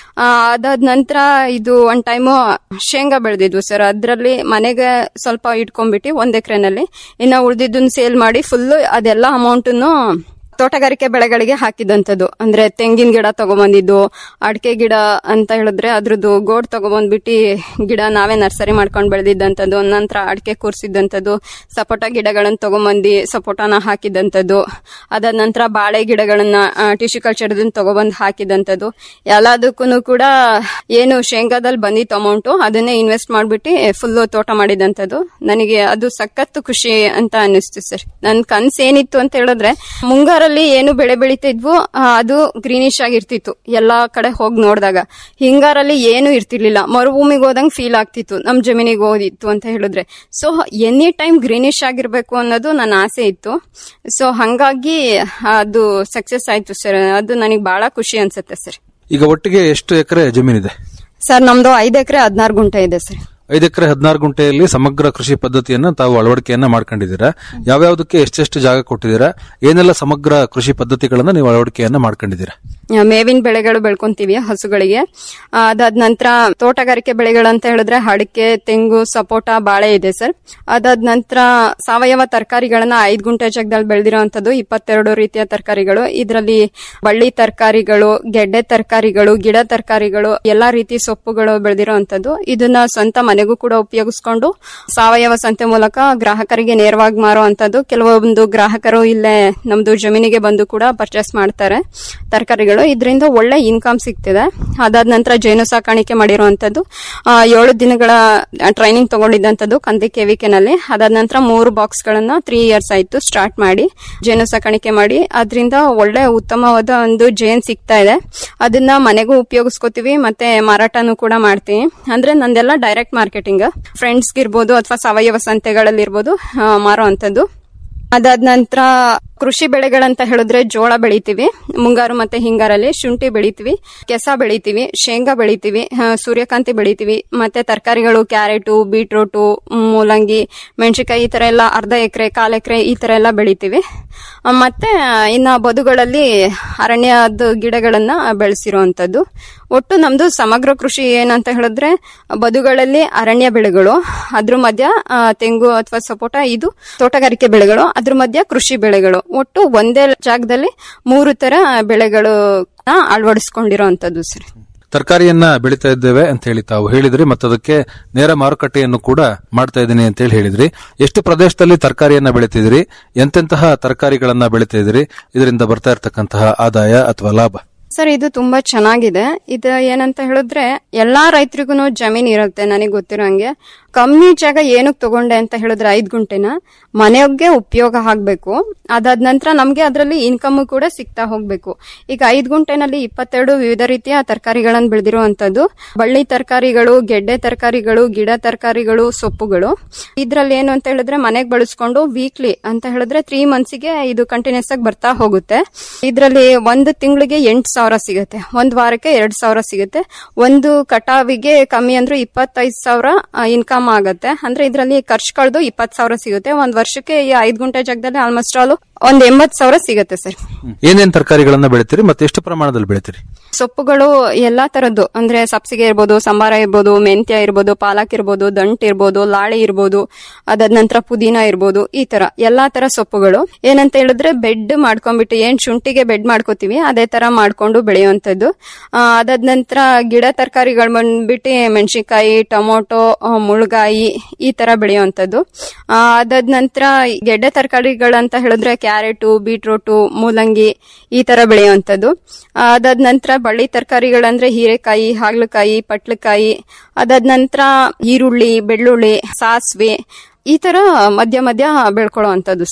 ಅದಾದ ನಂತರ ಇದು ಒನ್ ಟೈಮು ಶೇಂಗಾ ಬೆಳೆದಿದ್ವು ಸರ್ ಅದರಲ್ಲಿ ಮನೆಗೆ ಸ್ವಲ್ಪ ಇಟ್ಕೊಂಡ್ಬಿಟ್ಟು ಒಂದ್ ಎಕರೆನಲ್ಲಿ ಇನ್ನ ಉಳಿದಿದ್ದನ್ನ ಸೇಲ್ ಮಾಡಿ ಫುಲ್ ಅದೆಲ್ಲ ಅಮೌಂಟನ್ನು ತೋಟಗಾರಿಕೆ ಬೆಳೆಗಳಿಗೆ ಹಾಕಿದಂಥದ್ದು ಅಂದ್ರೆ ತೆಂಗಿನ ಗಿಡ ತಗೊಂಬಂದಿದ್ದು ಅಡಿಕೆ ಗಿಡ ಅಂತ ಹೇಳಿದ್ರೆ ಅದ್ರದ್ದು ಗೋಡ್ ತಗೊಂಬಂದ್ಬಿಟ್ಟು ಗಿಡ ನಾವೇ ನರ್ಸರಿ ಮಾಡ್ಕೊಂಡು ಬೆಳೆದಿದ್ದಂಥದ್ದು ನಂತರ ಅಡಿಕೆ ಕೂರ್ಸಿದ್ದಂಥದ್ದು ಸಪೋಟ ಗಿಡಗಳನ್ನ ತಗೊಂಬಂದು ಸಪೋಟನ ಹಾಕಿದಂಥದ್ದು ಅದಾದ ನಂತರ ಬಾಳೆ ಗಿಡಗಳನ್ನ ಟಿಶ್ಯೂ ಕಲ್ಚರ್ ತಗೊಬಂದು ಹಾಕಿದಂಥದ್ದು ಎಲ್ಲದಕ್ಕೂ ಕೂಡ ಏನು ಶೇಂಗಾದಲ್ಲಿ ಬಂದಿತ್ತು ಅಮೌಂಟು ಅದನ್ನೇ ಇನ್ವೆಸ್ಟ್ ಮಾಡ್ಬಿಟ್ಟು ಫುಲ್ ತೋಟ ಮಾಡಿದಂಥದ್ದು ನನಗೆ ಅದು ಸಖತ್ತು ಖುಷಿ ಅಂತ ಅನ್ನಿಸ್ತು ಸರ್ ನನ್ ಕನ್ಸ್ ಏನಿತ್ತು ಅಂತ ಹೇಳಿದ್ರೆ ಮುಂಗಾರಲ್ಲಿ ಏನು ಬೆಳೆ ಬೆಳಿತಿದ್ವು ಆ, ಅದು ಗ್ರೀನಿಶ್ ಆಗಿರ್ತಿತ್ತು ಎಲ್ಲಾ ಕಡೆ ಹೋಗಿ ನೋಡಿದಾಗ ಹಿಂಗಾರಲ್ಲಿ ಏನು ಇರ್ತಿರ್ಲಿಲ್ಲ ಮರುಭೂಮಿಗೆ ಹೋದಂಗ್ ಫೀಲ್ ಆಗ್ತಿತ್ತು ನಮ್ ಜಮೀನಿಗೆ ಹೋದಿತ್ತು ಅಂತ ಹೇಳಿದ್ರೆ ಸೊ ಎನಿ ಟೈಮ್ ಗ್ರೀನಿಶ್ ಆಗಿರ್ಬೇಕು ಅನ್ನೋದು ನನ್ನ ಆಸೆ ಇತ್ತು ಸೊ ಹಂಗಾಗಿ ಅದು ಸಕ್ಸಸ್ ಆಯ್ತು ಸರ್ ಅದು ನನಗೆ ಬಹಳ ಖುಷಿ ಅನ್ಸುತ್ತೆ ಸರ್ ಈಗ ಒಟ್ಟಿಗೆ ಎಷ್ಟು ಎಕರೆ ಜಮೀನಿದೆ ಸರ್ ನಮ್ದು ಐದು ಎಕರೆ ಹದಿನಾರು ಗುಂಟೆ ಇದೆ ಸರ್ ಐದು ಎಕರೆ ಹದಿನಾರು ಗುಂಟೆಯಲ್ಲಿ ಸಮಗ್ರ ಕೃಷಿ ಪದ್ಧತಿಯನ್ನ ತಾವು ಅಳವಡಿಕೆಯನ್ನ ಮಾಡ್ಕೊಂಡಿದ್ದೀರಾ ಯಾವ್ಯಾವ್ದಕ್ಕೆ ಎಷ್ಟೆಷ್ಟು ಜಾಗ ಕೊಟ್ಟಿದ್ದೀರಾ ಏನೆಲ್ಲ ಸಮಗ್ರ ಕೃಷಿ ಪದ್ಧತಿಗಳನ್ನ ನೀವು ಅಳವಡಿಕೆಯನ್ನ ಮಾಡ್ಕೊಂಡಿದ್ದೀರಾ ಆ, ಮೇವಿನ ಬೆಳೆಗಳು ಬೆಳ್ಕೊಂತೀವಿ ಹಸುಗಳಿಗೆ ಆ, ಅದಾದ ನಂತರ ತೋಟಗಾರಿಕೆ ಬೆಳೆಗಳು ಅಂತ ಹೇಳಿದ್ರೆ ಅಡಿಕೆ ತೆಂಗು ಸಪೋಟ ಬಾಳೆ ಇದೆ ಸರ್ ಅದಾದ ನಂತರ ಸಾವಯವ ತರಕಾರಿಗಳನ್ನ ಐದು ಗುಂಟೆ ಜಾಗದಲ್ಲಿ ಬೆಳೆದಿರುವಂತದ್ದು ಇಪ್ಪತ್ತೆರಡು ರೀತಿಯ ತರಕಾರಿಗಳು ಇದರಲ್ಲಿ ಬಳ್ಳಿ ತರಕಾರಿಗಳು ಗೆಡ್ಡೆ ತರಕಾರಿಗಳು ಗಿಡ ತರಕಾರಿಗಳು ಎಲ್ಲಾ ರೀತಿ ಸೊಪ್ಪುಗಳು ಬೆಳೆದಿರುವಂತದ್ದು ಇದನ್ನ ಸ್ವಂತ ಮನೆಗೂ ಕೂಡ ಉಪಯೋಗಿಸ್ಕೊಂಡು ಸಾವಯವ ಸಂತೆ ಮೂಲಕ ಗ್ರಾಹಕರಿಗೆ ನೇರವಾಗಿ ಮಾರುವಂತದ್ದು ಕೆಲವೊಂದು ಗ್ರಾಹಕರು ಇಲ್ಲೇ ನಮ್ದು ಜಮೀನಿಗೆ ಬಂದು ಕೂಡ ಪರ್ಚೇಸ್ ಮಾಡ್ತಾರೆ ತರಕಾರಿಗಳು ಇದರಿಂದ ಒಳ್ಳೆ ಇನ್ಕಮ್ ಸಿಗ್ತಿದೆ ಅದಾದ ನಂತರ ಜೇನು ಸಾಕಾಣಿಕೆ ಮಾಡಿರುವಂತದ್ದು ಆ, ಏಳು ದಿನಗಳ ಟ್ರೈನಿಂಗ್ ತಗೊಂಡಿದ್ದಂಥದ್ದು ಕಂದಿ ಕೆವಿಕೆನಲ್ಲಿ ಅದಾದ ನಂತರ ಮೂರು ಬಾಕ್ಸ್ ಗಳನ್ನ ತ್ರೀ ಇಯರ್ಸ್ ಆಯ್ತು ಸ್ಟಾರ್ಟ್ ಮಾಡಿ ಜೇನು ಸಾಕಾಣಿಕೆ ಮಾಡಿ ಅದರಿಂದ ಒಳ್ಳೆ ಉತ್ತಮವಾದ ಒಂದು ಜೇನ್ ಸಿಗ್ತಾ ಇದೆ ಅದನ್ನ ಮನೆಗೂ ಉಪಯೋಗಿಸ್ಕೋತೀವಿ ಮತ್ತೆ ಮಾರಾಟನೂ ಕೂಡ ಮಾಡ್ತೀವಿ ಅಂದ್ರೆ ನಂದೆಲ್ಲ ಡೈರೆಕ್ಟ್ ಮಾರ್ಕೆಟಿಂಗ್ ಫ್ರೆಂಡ್ಸ್ಗಿರ್ಬೋದು ಅಥವಾ ಸಾವಯವ ಸಂತೆಗಳಲ್ಲಿರ್ಬೋದು ಆ, ಮಾರೋ ಅಂಥದ್ದು ಅದಾದ ನಂತರ ಕೃಷಿ ಬೆಳೆಗಳಂತ ಹೇಳಿದ್ರೆ ಜೋಳ ಬೆಳಿತೀವಿ ಮುಂಗಾರು ಮತ್ತೆ ಹಿಂಗಾರಲ್ಲಿ ಶುಂಠಿ ಬೆಳಿತೀವಿ ಕೆಸ ಬೆಳಿತೀವಿ ಶೇಂಗಾ ಬೆಳಿತೀವಿ ಆ, ಸೂರ್ಯಕಾಂತಿ ಬೆಳಿತೀವಿ ಮತ್ತೆ ತರಕಾರಿಗಳು ಕ್ಯಾರೆಟು ಬೀಟ್ರೂಟು ಮೂಲಂಗಿ ಮೆಣಸಿನಕಾಯಿ ಈ ತರ ಎಲ್ಲ ಅರ್ಧ ಎಕರೆ ಕಾಲ್ ಎಕರೆ ಈ ತರ ಎಲ್ಲ ಬೆಳಿತೀವಿ ಆ, ಮತ್ತೆ ಆ, ಇನ್ನ ಬದುಗಳಲ್ಲಿ ಅರಣ್ಯದ ಗಿಡಗಳನ್ನ ಬೆಳೆಸಿರುವಂತದ್ದು ಒಟ್ಟು ನಮ್ದು ಸಮಗ್ರ ಕೃಷಿ ಏನಂತ ಹೇಳಿದ್ರೆ ಬದುಗಳಲ್ಲಿ ಅರಣ್ಯ ಬೆಳೆಗಳು ಅದ್ರ ಮಧ್ಯ ಆ, ತೆಂಗು ಅಥವಾ ಸಪೋಟ ಇದು ತೋಟಗಾರಿಕೆ ಬೆಳೆಗಳು ಅದ್ರ ಮಧ್ಯ ಕೃಷಿ ಬೆಳೆಗಳು ಒಟ್ಟು ಒಂದೇ ಜಾಗದಲ್ಲಿ ಮೂರು ತರ ಬೆಳೆಗಳು ಅಳವಡಿಸ್ಕೊಂಡಿರೋಂಥದ್ದು ಸರ್ ತರಕಾರಿಯನ್ನ ಬೆಳೀತಾ ಇದ್ದೇವೆ ಅಂತ ಹೇಳಿ ತಾವು ಹೇಳಿದ್ರಿ ಮತ್ತು ಅದಕ್ಕೆ ನೇರ ಮಾರುಕಟ್ಟೆಯನ್ನು ಕೂಡ ಮಾಡ್ತಾ ಇದ್ದೀನಿ ಅಂತ ಹೇಳಿ ಹೇಳಿದ್ರಿ ಎಷ್ಟು ಪ್ರದೇಶದಲ್ಲಿ ತರಕಾರಿಯನ್ನ ಬೆಳಿತಿದ್ರಿ ಎಂತೆಂತಹ ತರಕಾರಿಗಳನ್ನ ಬೆಳಿತಾ ಇದ್ರಿ ಇದರಿಂದ ಬರ್ತಾ ಇರತಕ್ಕಂತಹ ಆದಾಯ ಅಥವಾ ಲಾಭ ಸರ್ ಇದು ತುಂಬಾ ಚೆನ್ನಾಗಿದೆ ಇದು ಏನಂತ ಹೇಳಿದ್ರೆ ಎಲ್ಲಾ ರೈತರಿಗೂ ಜಮೀನ್ ಇರುತ್ತೆ ನನಗೆ ಗೊತ್ತಿರೋ ಹಂಗೆ ಕಮ್ಮಿ ಜಾಗ ಏನಕ್ಕೆ ತಗೊಂಡೆ ಅಂತ ಹೇಳಿದ್ರೆ ಐದ್ ಗುಂಟೆನ ಮನೆಗೆ ಉಪಯೋಗ ಆಗ್ಬೇಕು ಅದಾದ ನಂತರ ನಮ್ಗೆ ಅದರಲ್ಲಿ ಇನ್ಕಮ್ ಕೂಡ ಸಿಗ್ತಾ ಹೋಗ್ಬೇಕು ಈಗ ಐದ್ ಗುಂಟೆನಲ್ಲಿ ಇಪ್ಪತ್ತೆರಡು ವಿವಿಧ ರೀತಿಯ ತರಕಾರಿಗಳನ್ನು ಬೆಳೆದಿರುವಂತದ್ದು ಬಳ್ಳಿ ತರಕಾರಿಗಳು ಗೆಡ್ಡೆ ತರಕಾರಿಗಳು ಗಿಡ ತರಕಾರಿಗಳು ಸೊಪ್ಪುಗಳು ಇದ್ರಲ್ಲಿ ಏನು ಅಂತ ಹೇಳಿದ್ರೆ ಮನೆಗೆ ಬಳಸ್ಕೊಂಡು ವೀಕ್ಲಿ ಅಂತ ಹೇಳಿದ್ರೆ ತ್ರೀ ಮಂತ್ಸಿಗೆ ಇದು ಕಂಟಿನ್ಯೂಸ್ ಆಗಿ ಬರ್ತಾ ಹೋಗುತ್ತೆ ಇದರಲ್ಲಿ ಒಂದು ತಿಂಗಳಿಗೆ ಎಂಟು ಸಾವಿರ ಸಿಗುತ್ತೆ ಒಂದ್ ವಾರಕ್ಕೆ ಎರಡ್ ಸಾವಿರ ಸಿಗುತ್ತೆ ಒಂದು ಕಟಾವಿಗೆ ಕಮ್ಮಿ ಅಂದ್ರೆ ಇಪ್ಪತ್ತೈದು ಸಾವಿರ ಇನ್ಕಮ್ ಆಗತ್ತೆ ಅಂದ್ರೆ ಇದರಲ್ಲಿ ಖರ್ಚು ಕಳೆದು ಇಪ್ಪತ್ತು ಸಾವಿರ ಸಿಗುತ್ತೆ ಒಂದ್ ವರ್ಷಕ್ಕೆ ಈ ಐದ್ ಗುಂಟೆ ಜಾಗದಲ್ಲಿ ಆಲ್ಮೋಸ್ಟ್ ಆಲ್ ಒಂದ್ ಎಂಬತ್ ಸಾವಿರ ಸಿಗುತ್ತೆ ಸರ್ ಏನೇನ್ ತರಕಾರಿಗಳನ್ನ ಬೆಳಿತೀರಿ ಮತ್ತೆ ಎಷ್ಟು ಪ್ರಮಾಣದಲ್ಲಿ ಬೆಳಿತೀರಿ ಸೊಪ್ಪುಗಳು ಎಲ್ಲಾ ತರದ್ದು ಅಂದ್ರೆ ಸಬ್ಸಿಗೆ ಇರ್ಬೋದು ಸಂಬಾರ ಇರ್ಬೋದು ಮೆಂತ್ಯ ಇರ್ಬೋದು ಪಾಲಕ್ ಇರ್ಬೋದು ದಂಟ್ ಇರ್ಬೋದು ಲಾಳಿ ಇರ್ಬೋದು ಅದಾದ ನಂತರ ಪುದೀನ ಇರ್ಬೋದು ಈ ತರ ಎಲ್ಲಾ ತರ ಸೊಪ್ಪುಗಳು ಏನಂತ ಹೇಳಿದ್ರೆ ಬೆಡ್ ಮಾಡ್ಕೊಂಡ್ಬಿಟ್ಟು ಏನ್ ಶುಂಠಿಗೆ ಬೆಡ್ ಮಾಡ್ಕೋತೀವಿ ಅದೇ ತರ ಮಾಡ್ಕೊಂಡು ಬೆಳೆಯುವಂತದ್ದು ಆ, ಅದಾದ ನಂತರ ಗಿಡ ತರಕಾರಿಗಳು ಬಂದ್ಬಿಟ್ಟು ಮೆಣಸಿನಕಾಯಿ ಟೊಮೊಟೊ ಆ, ಮುಳ್ಗಾಯಿ ಈ ತರ ಬೆಳೆಯುವಂತದ್ದು ಆ, ಅದಾದ ನಂತರ ಗೆಡ್ಡೆ ತರಕಾರಿಗಳಂತ ಹೇಳಿದ್ರೆ ಕ್ಯಾರೆಟು ಬೀಟ್ರೂಟು ಮೂಲಂಗಿ ಈ ತರ ಬೆಳೆಯುವಂತದ್ದು ಅದಾದ ನಂತರ ಬಳ್ಳಿ ತರಕಾರಿಗಳಂದ್ರೆ ಹೀರೆಕಾಯಿ ಹಾಗಲಕಾಯಿ ಪಟ್ಲಕಾಯಿ ಅದಾದ ನಂತರ ಈರುಳ್ಳಿ ಬೆಳ್ಳುಳ್ಳಿ ಸಾಸಿವೆ ಈ ತರ ಮಧ್ಯ ಮಧ್ಯ ಬೆಳ್ಕೊಳ್ಳೋ ಅಂತದ್ದು ಸರ್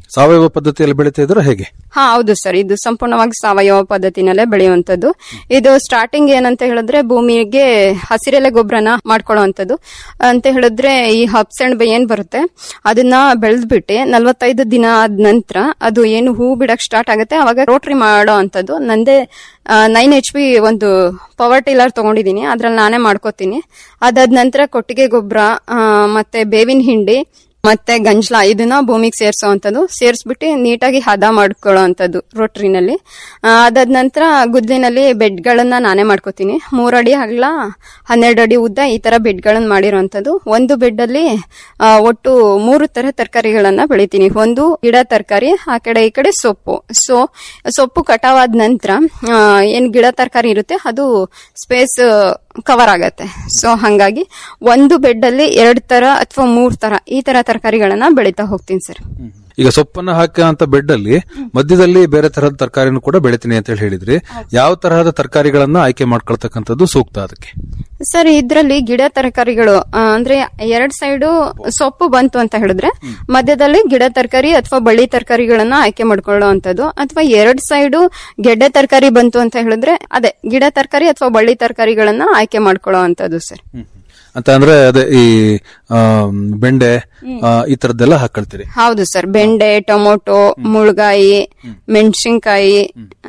ಸಾವಯವ ಪದ್ಧತಿಯಲ್ಲಿ ಬೆಳೀತಾ ಇದ್ರೆ ಹೇಗೆ ಹಾ ಹೌದು ಸರ್ ಇದು ಸಂಪೂರ್ಣವಾಗಿ ಸಾವಯವ ಪದ್ಧತಿನಲ್ಲೇ ಬೆಳೆಯುವಂತದ್ದು ಇದು ಸ್ಟಾರ್ಟಿಂಗ್ ಏನಂತ ಹೇಳಿದ್ರೆ ಭೂಮಿಗೆ ಹಸಿರೆಲೆ ಗೊಬ್ಬರನ ಮಾಡ್ಕೊಳ್ಳುವಂಥದ್ದು ಅಂತ ಹೇಳಿದ್ರೆ ಈ ಹಬ್ಸ್ ಅಂಡ್ ಏನ್ ಬರುತ್ತೆ ಅದನ್ನ ಬೆಳೆದ್ಬಿಟ್ಟು ನಲ್ವತ್ತೈದು ದಿನ ಆದ ನಂತರ ಅದು ಏನು ಹೂ ಬಿಡಕ್ ಸ್ಟಾರ್ಟ್ ಆಗುತ್ತೆ ಅವಾಗ ರೋಟ್ರಿ ಮಾಡೋ ಅಂಥದ್ದು ನಂದೇ ನೈನ್ ಎಚ್ ಪಿ ಒಂದು ಪವರ್ ಟಿಲ್ಲರ್ ತಗೊಂಡಿದ್ದೀನಿ ಅದ್ರಲ್ಲಿ ನಾನೇ ಮಾಡ್ಕೋತೀನಿ ಅದಾದ ನಂತರ ಕೊಟ್ಟಿಗೆ ಗೊಬ್ಬರ ಮತ್ತೆ ಬೇವಿನ ಹಿಂಡಿ ಮತ್ತೆ ಗಂಜ್ಲ ಇದನ್ನ ಭೂಮಿಗೆ ಸೇರಿಸುವಂಥದ್ದು ಸೇರಿಸ್ಬಿಟ್ಟು ನೀಟಾಗಿ ಹದ ಮಾಡ್ಕೊಳ್ಳೋ ಅಂಥದ್ದು ರೋಟ್ರಿನಲ್ಲಿ ಆ, ಅದಾದ ನಂತರ ಗುದ್ಲಿನಲ್ಲಿ ಬೆಡ್ಗಳನ್ನ ನಾನೇ ಮಾಡ್ಕೋತೀನಿ ಮೂರಡಿ ಅಗಲ ಹನ್ನೆರಡು ಅಡಿ ಉದ್ದ ಈ ತರ ಬೆಡ್ಗಳನ್ನ ಮಾಡಿರೋಂಥದ್ದು ಒಂದು ಬೆಡ್ಡಲ್ಲಿ ಆ, ಒಟ್ಟು ಮೂರು ತರ ತರಕಾರಿಗಳನ್ನ ಬೆಳಿತೀನಿ ಒಂದು ಗಿಡ ತರಕಾರಿ ಆ ಕಡೆ ಈ ಕಡೆ ಸೊಪ್ಪು ಸೊ ಸೊಪ್ಪು ಕಟಾವಾದ ನಂತರ ಆ, ಏನ್ ಗಿಡ ತರಕಾರಿ ಇರುತ್ತೆ ಅದು ಸ್ಪೇಸ್ ಕವರ್ ಆಗತ್ತೆ ಸೊ ಹಂಗಾಗಿ ಒಂದು ಬೆಡ್ ಅಲ್ಲಿ ಎರಡ್ ತರ ಅಥವಾ ಮೂರ್ ತರ ಈ ತರ ತರಕಾರಿಗಳನ್ನ ಬೆಳಿತಾ ಹೋಗ್ತೀನಿ ಸರ್ ಈಗ ಸೊಪ್ಪನ್ನ ಹಾಕುವಂತ ಬೆಡ್ ಅಲ್ಲಿ ಮಧ್ಯದಲ್ಲಿ ಬೇರೆ ತರಹದ ತರಕಾರಿನೂ ಕೂಡ ಬೆಳಿತೀನಿ ಅಂತ ಹೇಳಿ ಹೇಳಿದ್ರಿ ಯಾವ ತರಹದ ತರಕಾರಿಗಳನ್ನ ಆಯ್ಕೆ ಮಾಡ್ಕೊಳ್ತಕ್ಕಂಥದ್ದು ಸೂಕ್ತ ಅದಕ್ಕೆ ಸರ್ ಇದ್ರಲ್ಲಿ ಗಿಡ ತರಕಾರಿಗಳು ಆ, ಅಂದ್ರೆ ಎರಡ್ ಸೈಡು ಸೊಪ್ಪು ಬಂತು ಅಂತ ಹೇಳಿದ್ರೆ ಮಧ್ಯದಲ್ಲಿ ಗಿಡ ತರಕಾರಿ ಅಥವಾ ಬಳ್ಳಿ ತರಕಾರಿಗಳನ್ನ ಆಯ್ಕೆ ಮಾಡ್ಕೊಳ್ಳೋ ಅಂತದ್ದು ಅಥವಾ ಎರಡ್ ಸೈಡು ಗೆಡ್ಡೆ ತರಕಾರಿ ಬಂತು ಅಂತ ಹೇಳಿದ್ರೆ ಅದೇ ಗಿಡ ತರಕಾರಿ ಅಥವಾ ಬಳ್ಳಿ ತರಕಾರಿಗಳನ್ನ ಆಯ್ಕೆ ಮಾಡ್ಕೊಳ್ಳೋ ಅಂತದ್ದು ಸರ್ ಅಂತ ಅಂದ್ರೆ ಅದೇ ಈ ಆಮ್, ಬೆಂಡೆ ಆ, ಈ ತರದ್ದೆಲ್ಲ ಹಾಕೊಳ್ತೀರಿ ಹೌದು ಸರ್ ಬೆಂಡೆ ಟೊಮೊಟೊ ಮುಳ್ಗಾಯಿ ಮೆಣಸಿನ್ಕಾಯಿ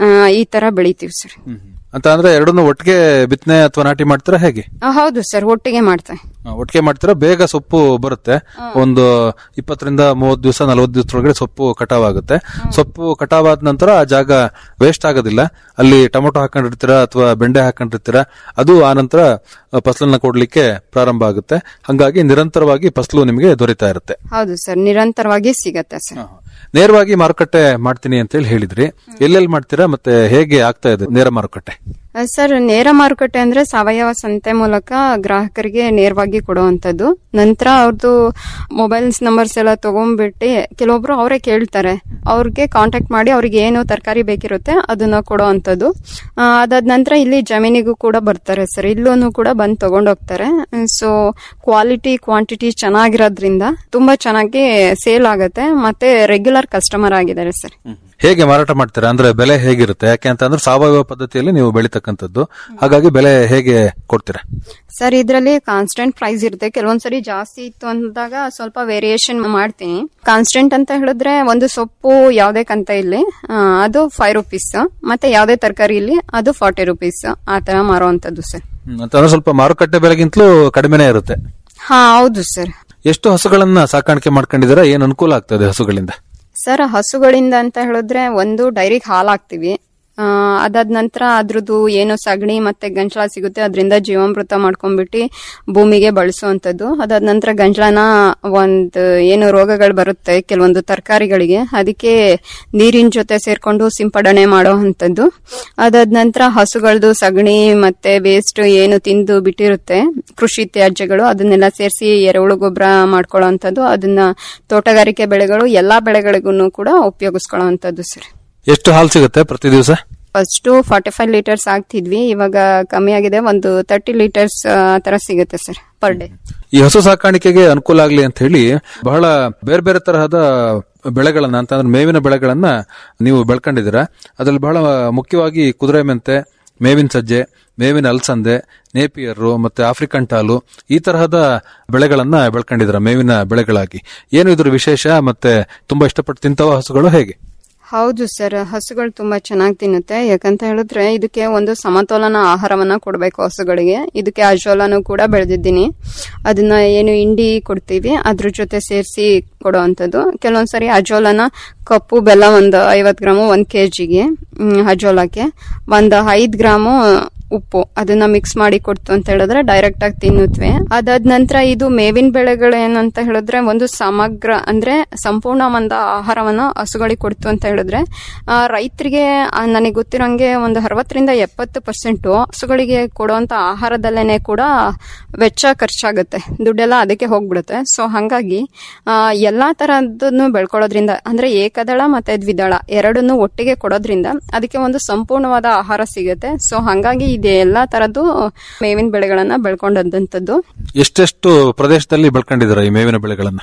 ಈ ತರ ಬೆಳಿತೀವಿ ಸರ್ ಅಂತ ಅಂದ್ರೆ ಎರಡನ್ನು ಒಟ್ಟಿಗೆ ಬಿತ್ತನೆ ಅಥವಾ ನಾಟಿ ಮಾಡ್ತೀರಾ ಹೇಗೆ ಆ, ಹೌದು ಸರ್ ಒಟ್ಟಿಗೆ ಮಾಡ್ತೇವೆ ಆ, ಒಟ್ಟಿಗೆ ಮಾಡ್ತೀರಾ ಬೇಗ ಸೊಪ್ಪು ಬರುತ್ತೆ ಒಂದು ಇಪ್ಪತ್ತರಿಂದ ಮೂವತ್ತು ದಿವಸ ನಲವತ್ತು ದಿವಸದೊಳಗಡೆ ಸೊಪ್ಪು ಕಟಾವ್ ಆಗುತ್ತೆ ಸೊಪ್ಪು ಕಟಾವ್ ಆದ ನಂತರ ಆ ಜಾಗ ವೇಸ್ಟ್ ಆಗೋದಿಲ್ಲ ಅಲ್ಲಿ ಟೊಮೊಟೊ ಹಾಕೊಂಡಿರ್ತೀರಾ ಅಥವಾ ಬೆಂಡೆ ಹಾಕೊಂಡಿರ್ತೀರಾ ಅದು ಆ ನಂತರ ಆ, ಫಸಲನ್ನ ಕೊಡ್ಲಿಕ್ಕೆ ಪ್ರಾರಂಭ ಆಗುತ್ತೆ ಹಂಗಾಗಿ ನಿರಂತರವಾಗಿ ಫಸಲು ನಿಮಗೆ ದೊರೀತಾ ಇರುತ್ತೆ ಹೌದು ಸರ್ ನಿರಂತರವಾಗಿ ಸಿಗತ್ತೆ ಸರ್ ನೇರವಾಗಿ ಮಾರುಕಟ್ಟೆ ಮಾಡ್ತೀನಿ ಅಂತ ಹೇಳಿ ಹೇಳಿದ್ರಿ ಎಲ್ಲೆಲ್ಲಿ ಮಾಡ್ತೀರಾ ಮತ್ತೆ ಹೇಗೆ ಆಗ್ತಾ ಇದೆ ನೇರ ಮಾರುಕಟ್ಟೆ ಆ, ಸರ್ ನೇರ ಮಾರುಕಟ್ಟೆ ಅಂದ್ರೆ ಸಾವಯವ ಸಂತೆ ಮೂಲಕ ಗ್ರಾಹಕರಿಗೆ ನೇರವಾಗಿ ಕೊಡುವಂತದ್ದು ನಂತರ ಅವ್ರದ್ದು ಮೊಬೈಲ್ಸ್ ನಂಬರ್ಸ್ ಎಲ್ಲ ತಗೊಂಡ್ಬಿಟ್ಟು ಕೆಲವೊಬ್ರು ಅವರೇ ಕೇಳ್ತಾರೆ ಅವ್ರಿಗೆ ಕಾಂಟ್ಯಾಕ್ಟ್ ಮಾಡಿ ಅವ್ರಿಗೆ ಏನು ತರಕಾರಿ ಬೇಕಿರುತ್ತೆ ಅದನ್ನ ಕೊಡುವಂತದ್ದು ಆ, ಅದಾದ ನಂತರ ಇಲ್ಲಿ ಜಮೀನಿಗೂ ಕೂಡ ಬರ್ತಾರೆ ಸರ್ ಇಲ್ಲೂ ಕೂಡ ಬಂದು ತಗೊಂಡೋಗ್ತಾರೆ ಸೊ ಕ್ವಾಲಿಟಿ ಕ್ವಾಂಟಿಟಿ ಚೆನ್ನಾಗಿರೋದ್ರಿಂದ ತುಂಬಾ ಚೆನ್ನಾಗಿ ಸೇಲ್ ಆಗುತ್ತೆ ಮತ್ತೆ ರೆಗ್ಯುಲರ್ ಕಸ್ಟಮರ್ ಆಗಿದ್ದಾರೆ ಸರ್ ಹೇಗೆ ಮಾರಾಟ ಮಾಡ್ತೀರಾ ಅಂದ್ರೆ ಬೆಲೆ ಹೇಗಿರುತ್ತೆ ಯಾಕೆ ಅಂತ ಅಂದ್ರೆ ಸಾವಯವ ಪದ್ಧತಿಯಲ್ಲಿ ನೀವು ಬೆಳಿತಕ್ಕಂಥದ್ದು ಹಾಗಾಗಿ ಬೆಲೆ ಹೇಗೆ ಕೊಡ್ತೀರಾ ಸರ್ ಇದರಲ್ಲಿ ಕಾನ್ಸ್ಟೆಂಟ್ ಪ್ರೈಸ್ ಇರುತ್ತೆ ಕೆಲವೊಂದ್ಸರಿ ಜಾಸ್ತಿ ಇತ್ತು ಅಂದಾಗ ಸ್ವಲ್ಪ ವೇರಿಯೇಷನ್ ಮಾಡ್ತೀನಿ ಕಾನ್ಸ್ಟೆಂಟ್ ಅಂತ ಹೇಳಿದ್ರೆ ಒಂದು ಸೊಪ್ಪು ಯಾವ್ದೇ ಕಂತ ಇಲ್ಲಿ ಆ, ಅದು ಫೈವ್ ರುಪೀಸ್ ಮತ್ತೆ ಯಾವ್ದೇ ತರಕಾರಿ ಇಲ್ಲಿ ಅದು ಫಾರ್ಟಿ ರುಪೀಸ್ ಆ ತರ ಮಾರುವಂತದ್ದು ಸರ್ ಹ್ಮ್, ಅಂತ ಅಂದ್ರೆ ಸ್ವಲ್ಪ ಮಾರುಕಟ್ಟೆ ಬೆಲೆಗಿಂತಲೂ ಕಡಿಮೆನೇ ಇರುತ್ತೆ ಹಾ ಹೌದು ಸರ್ ಎಷ್ಟು ಹಸುಗಳನ್ನ ಸಾಕಾಣಿಕೆ ಮಾಡ್ಕೊಂಡಿದ್ದೀರಾ ಏನ್ ಅನುಕೂಲ ಆಗ್ತದೆ ಹಸುಗಳಿಂದ ಸರ್ ಹಸುಗಳಿಂದ ಅಂತ ಹೇಳಿದ್ರೆ ಒಂದು ಡೈರಿಗೆ ಹಾಲು ಹಾಕ್ತಿವಿ ಆ, ಅದಾದ ನಂತರ ಅದ್ರದ್ದು ಏನು ಸಗಣಿ ಮತ್ತೆ ಗಂಜಲ ಸಿಗುತ್ತೆ ಅದರಿಂದ ಜೀವಾಮೃತ ಮಾಡ್ಕೊಂಡ್ಬಿಟ್ಟು ಭೂಮಿಗೆ ಬಳಸುವಂಥದ್ದು ಅದಾದ ನಂತರ ಗಂಜಲನ ಒಂದು ಏನು ರೋಗಗಳು ಬರುತ್ತೆ ಕೆಲವೊಂದು ತರಕಾರಿಗಳಿಗೆ ಅದಕ್ಕೆ ನೀರಿನ ಜೊತೆ ಸೇರ್ಕೊಂಡು ಸಿಂಪಡಣೆ ಮಾಡೋ ಅಂಥದ್ದು ಅದಾದ ನಂತರ ಹಸುಗಳದ್ದು ಸಗಣಿ ಮತ್ತೆ ವೇಸ್ಟ್ ಏನು ತಿಂದು ಬಿಟ್ಟಿರುತ್ತೆ ಕೃಷಿ ತ್ಯಾಜ್ಯಗಳು ಅದನ್ನೆಲ್ಲ ಸೇರಿಸಿ ಎರೆಹುಳು ಗೊಬ್ಬರ ಮಾಡ್ಕೊಳ್ಳೋ ಅಂಥದ್ದು ಅದನ್ನ ತೋಟಗಾರಿಕೆ ಬೆಳೆಗಳು ಎಲ್ಲಾ ಬೆಳೆಗಳಿಗೂ ಕೂಡ ಉಪಯೋಗಿಸ್ಕೊಳ್ಳೋ ಅಂಥದ್ದು ಸರ್ ಎಷ್ಟು ಹಾಲು ಸಿಗುತ್ತೆ ಪ್ರತಿ ದಿವಸ ಫಸ್ಟ್ ಫಾರ್ಟಿ ಫೈವ್ ಲೀಟರ್ಸ್ ಆಗ್ತಿದ್ವಿ ಇವಾಗ ಕಮ್ಮಿ ಆಗಿದೆ ಒಂದು ತರ್ಟಿ ಲೀಟರ್ಸ್ ಆ ತರ ಸಿಗುತ್ತೆ ಸರ್ ಪರ್ ಡೇ ಈ ಹಸು ಸಾಕಾಣಿಕೆಗೆ ಅನುಕೂಲ ಆಗ್ಲಿ ಅಂತ ಹೇಳಿ ಬಹಳ ಬೇರೆ ಬೇರೆ ತರಹದ ಬೆಳೆಗಳನ್ನ ಅಂತಂದ್ರೆ ಮೇವಿನ ಬೆಳೆಗಳನ್ನ ನೀವು ಬೆಳ್ಕೊಂಡಿದ್ದೀರಾ ಅದ್ರಲ್ಲಿ ಬಹಳ ಮುಖ್ಯವಾಗಿ ಕುದುರೆ ಮೆಂತೆ ಮೇವಿನ ಸಜ್ಜೆ ಮೇವಿನ ಅಲಸಂದೆ ನೇಪಿಯರು ಮತ್ತೆ ಆಫ್ರಿಕನ್ ಟಾಲು ಈ ತರಹದ ಬೆಳೆಗಳನ್ನ ಬೆಳ್ಕೊಂಡಿದ್ದೀರಾ ಮೇವಿನ ಬೆಳೆಗಳಾಗಿ ಏನು ಇದ್ರ ವಿಶೇಷ ಮತ್ತೆ ತುಂಬಾ ಇಷ್ಟಪಟ್ಟು ತಿಂತವ ಹಸುಗಳು ಹೇಗೆ ಹೌದು ಸರ್ ಹಸುಗಳು ತುಂಬಾ ಚೆನ್ನಾಗಿ ತಿನ್ನುತ್ತೆ ಯಾಕಂತ ಹೇಳಿದ್ರೆ ಇದಕ್ಕೆ ಒಂದು ಸಮತೋಲನ ಆಹಾರವನ್ನ ಕೊಡಬೇಕು ಹಸುಗಳಿಗೆ ಇದಕ್ಕೆ ಅಜೋಲಾನು ಕೂಡ ಬೆಳೆದಿದ್ದೀನಿ ಅದನ್ನ ಏನು ಹಿಂಡಿ ಕೊಡ್ತೀವಿ ಅದ್ರ ಜೊತೆ ಸೇರಿಸಿ ಕೊಡೋ ಅಂಥದ್ದು ಕೆಲವೊಂದ್ಸರಿ ಅಜೋಲನ ಕಪ್ಪು ಬೆಲ್ಲ ಒಂದು ಐವತ್ತು ಗ್ರಾಮು ಒಂದು ಕೆ ಜಿಗೆ ಅಜೋಲಕ್ಕೆ ಒಂದು ಐದು ಗ್ರಾಮು ಉಪ್ಪು ಅದನ್ನ ಮಿಕ್ಸ್ ಮಾಡಿ ಕೊಡ್ತು ಅಂತ ಹೇಳಿದ್ರೆ ಡೈರೆಕ್ಟ್ ಆಗಿ ತಿನ್ನುತ್ತವೆ ಅದಾದ ನಂತರ ಇದು ಮೇವಿನ ಬೆಳೆಗಳು ಏನಂತ ಹೇಳಿದ್ರೆ ಒಂದು ಸಮಗ್ರ ಅಂದ್ರೆ ಸಂಪೂರ್ಣ ಒಂದು ಆಹಾರವನ್ನ ಹಸುಗಳಿಗೆ ಕೊಡ್ತು ಅಂತ ಹೇಳಿದ್ರೆ ಆ, ರೈತರಿಗೆ ಆ, ನನಗೆ ಗೊತ್ತಿರೋಂಗೆ ಒಂದು ಅರವತ್ತರಿಂದ ಎಪ್ಪತ್ತು ಪರ್ಸೆಂಟ್ ಹಸುಗಳಿಗೆ ಕೊಡುವಂತ ಆಹಾರದಲ್ಲೇನೆ ಕೂಡ ವೆಚ್ಚ ಖರ್ಚಾಗುತ್ತೆ ದುಡ್ಡೆಲ್ಲ ಅದಕ್ಕೆ ಹೋಗ್ಬಿಡುತ್ತೆ ಸೊ ಹಂಗಾಗಿ ಆ, ಎಲ್ಲಾ ತರದನ್ನು ಬೆಳ್ಕೊಳ್ಳೋದ್ರಿಂದ ಅಂದ್ರೆ ಏಕದಳ ಮತ್ತೆ ದ್ವಿದಳ ಎರಡನ್ನು ಒಟ್ಟಿಗೆ ಕೊಡೋದ್ರಿಂದ ಅದಕ್ಕೆ ಒಂದು ಸಂಪೂರ್ಣವಾದ ಆಹಾರ ಸಿಗುತ್ತೆ ಸೊ ಹಂಗಾಗಿ ಇದೆ ಎಲ್ಲಾ ತರದ್ದು ಮೇವಿನ ಬೆಳೆಗಳನ್ನ ಬೆಳ್ಕೊಂಡಂತದ್ದು ಎಷ್ಟೆಷ್ಟು ಪ್ರದೇಶದಲ್ಲಿ ಬೆಳ್ಕೊಂಡಿದ್ದೀರಾ ಈ ಮೇವಿನ ಬೆಳೆಗಳನ್ನ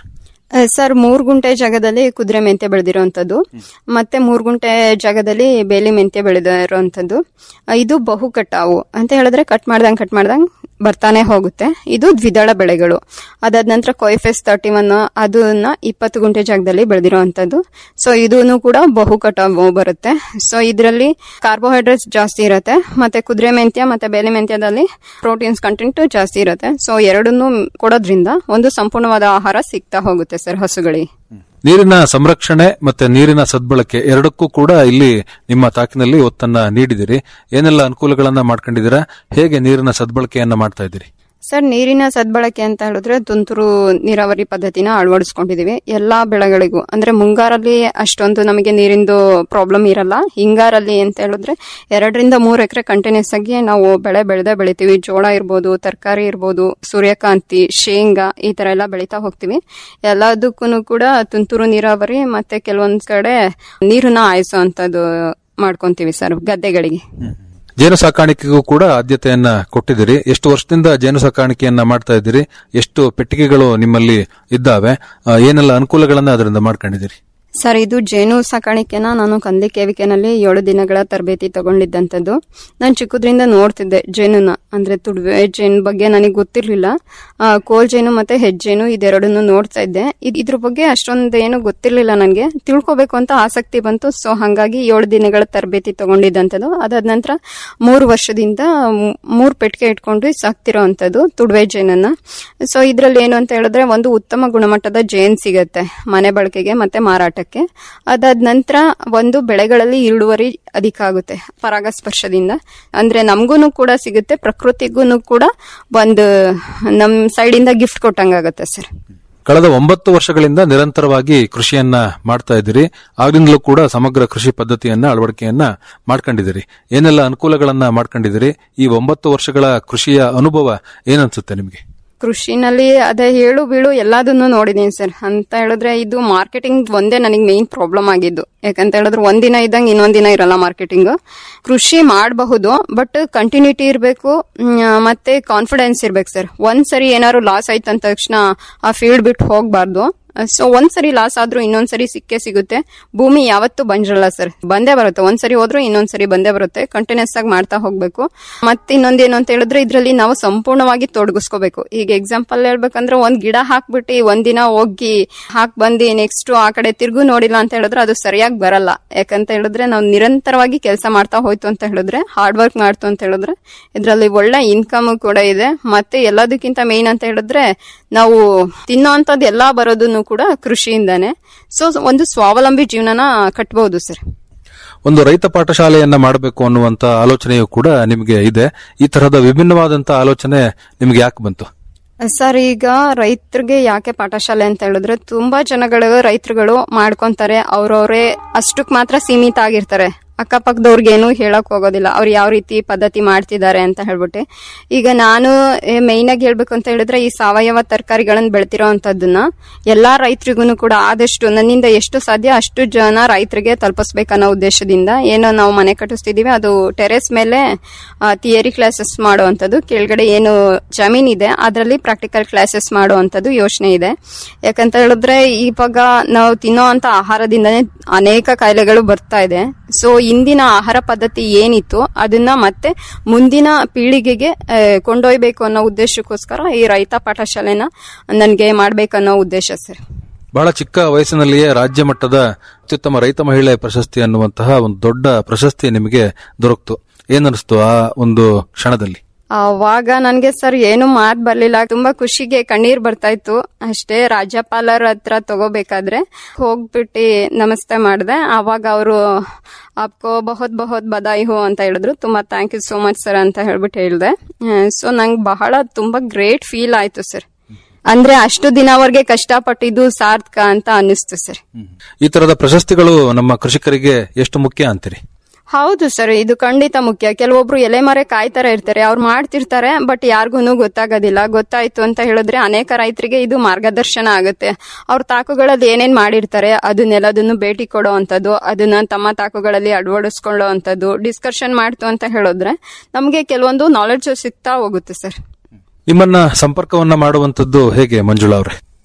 ಆ, ಸರ್ ಮೂರ್ ಗುಂಟೆ ಜಾಗದಲ್ಲಿ ಕುದುರೆ ಮೆಂತ್ಯ ಬೆಳೆದಿರುವಂತದ್ದು ಮತ್ತೆ ಮೂರ್ ಗುಂಟೆ ಜಾಗದಲ್ಲಿ ಬೇಲಿ ಮೆಂತ್ಯ ಬೆಳೆದಿರುವಂತದ್ದು ಆ, ಇದು ಬಹು ಕಟಾವು ಅಂತ ಹೇಳಿದ್ರೆ ಕಟ್ ಮಾಡ್ದಂಗ್ ಕಟ್ ಮಾಡ್ದಂಗ್ ಬರ್ತಾನೆ ಹೋಗುತ್ತೆ ಇದು ದ್ವಿದಳ ಬೆಳೆಗಳು ಅದಾದ ನಂತರ ಕೊಯ್ಫೆಸ್ ತರ್ಟಿ ಒನ್ ಅದನ್ನ ಇಪ್ಪತ್ತು ಗುಂಟೆ ಜಾಗದಲ್ಲಿ ಬೆಳೆದಿರುವಂತದ್ದು ಸೊ ಇದೂನು ಕೂಡ ಬಹು ಕಟಾವು ಬರುತ್ತೆ ಸೊ ಇದರಲ್ಲಿ ಕಾರ್ಬೋಹೈಡ್ರೇಟ್ಸ್ ಜಾಸ್ತಿ ಇರುತ್ತೆ ಮತ್ತೆ ಕುದುರೆ ಮೆಂತ್ಯ ಮತ್ತೆ ಬೇಲೆ ಮೆಂತ್ಯದಲ್ಲಿ ಪ್ರೋಟೀನ್ಸ್ ಕಂಟೆಂಟ್ ಜಾಸ್ತಿ ಇರುತ್ತೆ ಸೊ ಎರಡನ್ನೂ ಕೊಡೋದ್ರಿಂದ ಒಂದು ಸಂಪೂರ್ಣವಾದ ಆಹಾರ ಸಿಗ್ತಾ ಹೋಗುತ್ತೆ ಸರ್ ಹಸುಗಳಿಗೆ ನೀರಿನ ಸಂರಕ್ಷಣೆ ಮತ್ತೆ ನೀರಿನ ಸದ್ಬಳಕೆ ಎರಡಕ್ಕೂ ಕೂಡ ಇಲ್ಲಿ ನಿಮ್ಮ ತಾಕಿನಲ್ಲಿ ಒತ್ತನ್ನ ನೀಡಿದಿರಿ ಏನೆಲ್ಲ ಅನುಕೂಲಗಳನ್ನ ಮಾಡ್ಕೊಂಡಿದ್ದೀರಾ ಹೇಗೆ ನೀರಿನ ಸದ್ಬಳಕೆಯನ್ನ ಮಾಡ್ತಾ ಇದ್ದೀರಿ ಸರ್ ನೀರಿನ ಸದ್ಬಳಕೆ ಅಂತ ಹೇಳಿದ್ರೆ ತುಂತುರು ನೀರಾವರಿ ಪದ್ಧತಿನ ಅಳವಡಿಸ್ಕೊಂಡಿದೀವಿ ಎಲ್ಲಾ ಬೆಳೆಗಳಿಗೂ ಅಂದ್ರೆ ಮುಂಗಾರಲ್ಲಿ ಅಷ್ಟೊಂದು ನಮಗೆ ನೀರಿಂದು ಪ್ರಾಬ್ಲಮ್ ಇರಲ್ಲ ಹಿಂಗಾರಲ್ಲಿ ಅಂತ ಹೇಳಿದ್ರೆ ಎರಡರಿಂದ ಮೂರು ಎಕರೆ ಕಂಟಿನ್ಯೂಸ್ ಆಗಿ ನಾವು ಬೆಳೆ ಬೆಳೆದೇ ಬೆಳಿತೀವಿ ಜೋಳ ಇರ್ಬೋದು ತರಕಾರಿ ಇರ್ಬೋದು ಸೂರ್ಯಕಾಂತಿ ಶೇಂಗಾ ಈ ತರ ಎಲ್ಲ ಬೆಳಿತಾ ಹೋಗ್ತೀವಿ ಎಲ್ಲದಕ್ಕೂ ಕೂಡ ತುಂತುರು ನೀರಾವರಿ ಮತ್ತೆ ಕೆಲವೊಂದ್ ಕಡೆ ನೀರನ್ನ ಹಾಯಿಸೋ ಅಂತದ್ದು ಮಾಡ್ಕೊಂತೀವಿ ಸರ್ ಗದ್ದೆಗಳಿಗೆ ಜೇನು ಸಾಕಾಣಿಕೆಗೂ ಕೂಡ ಆದ್ಯತೆಯನ್ನ ಕೊಟ್ಟಿದ್ದೀರಿ ಎಷ್ಟು ವರ್ಷದಿಂದ ಜೇನು ಸಾಕಾಣಿಕೆಯನ್ನ ಮಾಡ್ತಾ ಇದ್ದೀರಿ ಎಷ್ಟು ಪೆಟ್ಟಿಗೆಗಳು ನಿಮ್ಮಲ್ಲಿ ಇದ್ದಾವೆ ಆ, ಏನೆಲ್ಲ ಅನುಕೂಲಗಳನ್ನ ಅದರಿಂದ ಮಾಡ್ಕೊಂಡಿದ್ದೀರಿ ಸರ್ ಇದು ಜೇನು ಸಾಕಾಣಿಕೆನ ನಾನು ಕಂದಿ ಕೇವಿಕೆನಲ್ಲಿ ಏಳು ದಿನಗಳ ತರಬೇತಿ ತಗೊಂಡಿದ್ದಂಥದ್ದು ನಾನು ಚಿಕ್ಕದ್ರಿಂದ ನೋಡ್ತಿದ್ದೆ ಜೇನುನ ಅಂದ್ರೆ ತುಡುವೆ ಜೇನು ಬಗ್ಗೆ ನನಗೆ ಗೊತ್ತಿರ್ಲಿಲ್ಲ ಆ, ಕೋಲ್ ಜೇನು ಮತ್ತೆ ಹೆಜ್ಜೇನು ಇದೆರಡನ್ನು ನೋಡ್ತಾ ಇದ್ದೆ ಇದ್- ಇದ್ರ ಬಗ್ಗೆ ಅಷ್ಟೊಂದು ಏನು ಗೊತ್ತಿರ್ಲಿಲ್ಲ ನನಗೆ ತಿಳ್ಕೊಬೇಕು ಅಂತ ಆಸಕ್ತಿ ಬಂತು ಸೊ ಹಂಗಾಗಿ ಏಳು ದಿನಗಳ ತರಬೇತಿ ತಗೊಂಡಿದ್ದಂಥದ್ದು ಅದಾದ ನಂತರ ಮೂರು ವರ್ಷದಿಂದ ಮ್- ಮೂರ್ ಪೆಟ್ಟಿಗೆ ಇಟ್ಕೊಂಡು ಸಾಕ್ತಿರೋ ಅಂಥದ್ದು ತುಡುವೆ ಜೇನನ್ನ ಸೊ ಇದ್ರಲ್ಲಿ ಏನು ಅಂತ ಹೇಳಿದ್ರೆ ಒಂದು ಉತ್ತಮ ಗುಣಮಟ್ಟದ ಜೇನ್ ಸಿಗತ್ತೆ ಮನೆ ಬಳಕೆಗೆ ಮತ್ತೆ ಮಾರಾಟಕ್ಕೆ ಅದಾದ ನಂತರ ಒಂದು ಬೆಳೆಗಳಲ್ಲಿ ಇಳುವರಿ ಅಧಿಕ ಆಗುತ್ತೆ ಪರಾಗಸ್ಪರ್ಶದಿಂದ ಅಂದ್ರೆ ನಮಗೂ ಕೂಡ ಸಿಗುತ್ತೆ ಪ್ರಕೃತಿಗೂ ಕೂಡ ಒಂದು ನಮ್ ಸೈಡ್ ಇಂದ ಗಿಫ್ಟ್ ಕೊಟ್ಟಂಗಾಗತ್ತೆ ಸರ್ ಕಳೆದ ಒಂಬತ್ತು ವರ್ಷಗಳಿಂದ ನಿರಂತರವಾಗಿ ಕೃಷಿಯನ್ನ ಮಾಡ್ತಾ ಇದ್ದೀರಿ ಆಗ್ಲಿಂದಲೂ ಕೂಡ ಸಮಗ್ರ ಕೃಷಿ ಪದ್ಧತಿಯನ್ನ ಅಳವಡಿಕೆಯನ್ನ ಮಾಡ್ಕೊಂಡಿದ್ದೀರಿ ಏನೆಲ್ಲ ಅನುಕೂಲಗಳನ್ನ ಮಾಡ್ಕೊಂಡಿದ್ದೀರಿ ಈ ಒಂಬತ್ತು ವರ್ಷಗಳ ಕೃಷಿಯ ಅನುಭವ ಏನನ್ಸುತ್ತೆ ನಿಮಗೆ ಕೃಷಿನಲ್ಲಿ ಅದೇ ಹೇಳು ಬೀಳು ಎಲ್ಲದನ್ನು ನೋಡಿದೀನಿ ಸರ್ ಅಂತ ಹೇಳಿದ್ರೆ ಇದು ಮಾರ್ಕೆಟಿಂಗ್ ಒಂದೇ ನನಗೆ ಮೇನ್ ಪ್ರಾಬ್ಲಮ್ ಆಗಿದ್ದು ಯಾಕಂತ ಹೇಳಿದ್ರೆ ಒಂದಿನ ಇದ್ದಂಗೆ ಇನ್ನೊಂದ್ ದಿನ ಇರಲ್ಲ ಮಾರ್ಕೆಟಿಂಗ್ ಕೃಷಿ ಮಾಡಬಹುದು ಬಟ್ ಕಂಟಿನ್ಯೂಟಿ ಇರಬೇಕು ಮತ್ತೆ ಕಾನ್ಫಿಡೆನ್ಸ್ ಇರ್ಬೇಕು ಸರ್ ಒಂದ್ ಸರಿ ಏನಾದ್ರು ಲಾಸ್ ಆಯ್ತು ಅಂದ ತಕ್ಷಣ ಆ ಫೀಲ್ಡ್ ಬಿಟ್ಟು ಹೋಗ್ಬಾರ್ದು ಸೊ ಒಂದ್ಸರಿ ಲಾಸ್ ಆದ್ರೂ ಇನ್ನೊಂದ್ಸರಿ ಸಿಕ್ಕೇ ಸಿಗುತ್ತೆ ಭೂಮಿ ಯಾವತ್ತೂ ಬಂದಿರಲ್ಲ ಸರ್ ಬಂದೇ ಬರುತ್ತೆ ಒಂದ್ಸರಿ ಹೋದ್ರೂ ಇನ್ನೊಂದ್ಸರಿ ಬಂದೇ ಬರುತ್ತೆ ಕಂಟಿನ್ಯೂಸ್ ಆಗಿ ಮಾಡ್ತಾ ಹೋಗ್ಬೇಕು ಮತ್ತೆ ಇನ್ನೊಂದೇನು ಅಂತ ಹೇಳಿದ್ರೆ ಇದ್ರಲ್ಲಿ ನಾವು ಸಂಪೂರ್ಣವಾಗಿ ತೊಡಗಿಸ್ಕೋಬೇಕು ಈಗ ಎಕ್ಸಾಂಪಲ್ ಹೇಳ್ಬೇಕಂದ್ರೆ ಒಂದ್ ಗಿಡ ಹಾಕ್ಬಿಟ್ಟು ಒಂದಿನ ಹೋಗಿ ಹಾಕ್ ಬಂದು ನೆಕ್ಸ್ಟ್ ಆ ಕಡೆ ತಿರ್ಗು ನೋಡಿಲ್ಲ ಅಂತ ಹೇಳಿದ್ರೆ ಅದು ಸರಿಯಾಗಿ ಬರಲ್ಲ ಯಾಕಂತ ಹೇಳಿದ್ರೆ ನಾವು ನಿರಂತರವಾಗಿ ಕೆಲಸ ಮಾಡ್ತಾ ಹೋಯ್ತು ಅಂತ ಹೇಳಿದ್ರೆ ಹಾರ್ಡ್ ವರ್ಕ್ ಮಾಡ್ತು ಅಂತ ಹೇಳಿದ್ರೆ ಇದರಲ್ಲಿ ಒಳ್ಳೆ ಇನ್ಕಮ್ ಕೂಡ ಇದೆ ಮತ್ತೆ ಎಲ್ಲದಕ್ಕಿಂತ ಮೇನ್ ಅಂತ ಹೇಳಿದ್ರೆ ನಾವು ತಿನ್ನೋಂಥದ್ದು ಎಲ್ಲಾ ಬರೋದನ್ನು ಕೂಡ ಕೃಷಿಯಿಂದಾನೆ ಸೊ ಒಂದು ಸ್ವಾವಲಂಬಿ ಜೀವನನ ಕಟ್ಬಹುದು ಸರ್ ಒಂದು ರೈತ ಪಾಠಶಾಲೆಯನ್ನ ಮಾಡಬೇಕು ಅನ್ನುವಂತ ಆಲೋಚನೆಯು ಕೂಡ ನಿಮಗೆ ಇದೆ ಈ ತರಹದ ವಿಭಿನ್ನವಾದಂತ ಆಲೋಚನೆ ನಿಮ್ಗೆ ಯಾಕೆ ಬಂತು ಸರ್ ಈಗ ರೈತರಿಗೆ ಯಾಕೆ ಪಾಠಶಾಲೆ ಅಂತ ಹೇಳಿದ್ರೆ ತುಂಬಾ ಜನಗಳು ರೈತರುಗಳು ಮಾಡ್ಕೊಂತಾರೆ ಅವ್ರವ್ರೇ ಅಷ್ಟಕ್ ಮಾತ್ರ ಸೀಮಿತ ಆಗಿರ್ತಾರೆ ಅಕ್ಕಪಕ್ಕದವ್ರಿಗೆ ಏನು ಹೇಳಕ್ ಹೋಗೋದಿಲ್ಲ ಅವ್ರು ಯಾವ ರೀತಿ ಪದ್ಧತಿ ಮಾಡ್ತಿದ್ದಾರೆ ಅಂತ ಹೇಳ್ಬಿಟ್ಟು ಈಗ ನಾನು ಮೈನ್ ಆಗಿ ಹೇಳ್ಬೇಕು ಅಂತ ಹೇಳಿದ್ರೆ ಈ ಸಾವಯವ ತರಕಾರಿಗಳನ್ನ ಬೆಳ್ತಿರೋ ಅಂತದನ್ನ ಎಲ್ಲಾ ರೈತರಿಗೂ ಕೂಡ ಆದಷ್ಟು ನನ್ನಿಂದ ಎಷ್ಟು ಸಾಧ್ಯ ಅಷ್ಟು ಜನ ರೈತರಿಗೆ ತಲುಪಿಸ್ಬೇಕನ್ನೋ ಉದ್ದೇಶದಿಂದ ಏನೋ ನಾವು ಮನೆ ಕಟ್ಟಿಸ್ತಿದೀವಿ ಅದು ಟೆರೆಸ್ ಮೇಲೆ ಥಿಯರಿ ಕ್ಲಾಸಸ್ ಮಾಡುವಂಥದ್ದು ಕೆಳಗಡೆ ಏನು ಜಮೀನ್ ಇದೆ ಅದರಲ್ಲಿ ಪ್ರಾಕ್ಟಿಕಲ್ ಕ್ಲಾಸಸ್ ಮಾಡುವಂಥದ್ದು ಯೋಚನೆ ಇದೆ ಯಾಕಂತ ಹೇಳಿದ್ರೆ ಇವಾಗ ನಾವು ತಿನ್ನೋ ಅಂತ ಆಹಾರದಿಂದನೇ ಅನೇಕ ಕಾಯಿಲೆಗಳು ಬರ್ತಾ ಇದೆ ಸೊ ಇಂದಿನ ಆಹಾರ ಪದ್ಧತಿ ಏನಿತ್ತು ಅದನ್ನ ಮತ್ತೆ ಮುಂದಿನ ಪೀಳಿಗೆಗೆ ಆ, ಕೊಂಡೊಯ್ಬೇಕು ಅನ್ನೋ ಉದ್ದೇಶಕ್ಕೋಸ್ಕರ ಈ ರೈತ ಪಾಠಶಾಲೆನ ನನಗೆ ಮಾಡ್ಬೇಕನ್ನೋ ಉದ್ದೇಶ ಸರ್ ಬಹಳ ಚಿಕ್ಕ ವಯಸ್ಸಿನಲ್ಲಿಯೇ ರಾಜ್ಯ ಮಟ್ಟದ ಅತ್ಯುತ್ತಮ ರೈತ ಮಹಿಳೆ ಪ್ರಶಸ್ತಿ ಅನ್ನುವಂತಹ ಒಂದು ದೊಡ್ಡ ಪ್ರಶಸ್ತಿ ನಿಮಗೆ ದೊರಕ್ತು ಏನನ್ನಿಸ್ತು ಆ ಒಂದು ಕ್ಷಣದಲ್ಲಿ ಅವಾಗ ನನ್ಗೆ ಸರ್ ಏನು ಮಾತ್ ಬರ್ಲಿಲ್ಲ ತುಂಬಾ ಖುಷಿಗೆ ಕಣ್ಣೀರ್ ಬರ್ತಾ ಇತ್ತು ಅಷ್ಟೇ ರಾಜ್ಯಪಾಲರ ಹತ್ರ ತಗೋಬೇಕಾದ್ರೆ ಹೋಗ್ಬಿಟ್ಟು ನಮಸ್ತೆ ಮಾಡಿದೆ ಅವಾಗ ಅವರು ಆಪ್ಕೋ ಬಹುತ್ ಬಹುತ್ ಬದಾಯಿ ಹೋ ಅಂತ ಹೇಳಿದ್ರು ತುಂಬಾ thank you so much sir ಅಂತ ಹೇಳ್ಬಿಟ್ಟು ಹೇಳಿದೆ ಸೊ ನಂಗೆ ಬಹಳ ತುಂಬಾ ಗ್ರೇಟ್ ಫೀಲ್ ಆಯ್ತು ಸರ್ ಅಂದ್ರೆ ಅಷ್ಟು ದಿನವರೆಗೆ ಕಷ್ಟಪಟ್ಟಿದ್ದು ಸಾರ್ಥಕ ಅಂತ ಅನ್ನಿಸ್ತು ಸರ್ ಈ ತರದ ಪ್ರಶಸ್ತಿಗಳು ನಮ್ಮ ಕೃಷಿಕರಿಗೆ ಎಷ್ಟು ಮುಖ್ಯ ಅಂತೀರಿ ಹೌದು ಸರ್ ಇದು ಖಂಡಿತ ಮುಖ್ಯ ಕೆಲವೊಬ್ರು ಎಲೆ ಮರೆ ಕಾಯ್ತಾರ ಇರ್ತಾರೆ ಅವ್ರು ಮಾಡ್ತಿರ್ತಾರೆ ಬಟ್ ಯಾರಿಗೂ ಗೊತ್ತಾಗೋದಿಲ್ಲ ಗೊತ್ತಾಯ್ತು ಅಂತ ಹೇಳಿದ್ರೆ ಅನೇಕ ರೈತರಿಗೆ ಇದು ಮಾರ್ಗದರ್ಶನ ಆಗುತ್ತೆ ಅವ್ರ ತಾಕುಗಳಲ್ಲಿ ಏನೇನ್ ಮಾಡಿರ್ತಾರೆ ಅದನ್ನೆಲ್ಲದನ್ನು ಭೇಟಿ ಕೊಡೋ ಅಂತದ್ದು ಅದನ್ನ ತಮ್ಮ ತಾಕುಗಳಲ್ಲಿ ಅಳವಡಿಸ್ಕೊಳ್ಳೋ ಅಂತದ್ದು ಡಿಸ್ಕಷನ್ ಮಾಡ್ತು ಅಂತ ಹೇಳಿದ್ರೆ ನಮಗೆ ಕೆಲವೊಂದು ನಾಲೆಡ್ಜ್ ಸಿಗ್ತಾ ಹೋಗುತ್ತೆ ಸರ್ ನಿಮ್ಮನ್ನ ಸಂಪರ್ಕವನ್ನ ಮಾಡುವಂತದ್ದು ಹೇಗೆ ಮಂಜುಳಾ ಅವ್ರೆ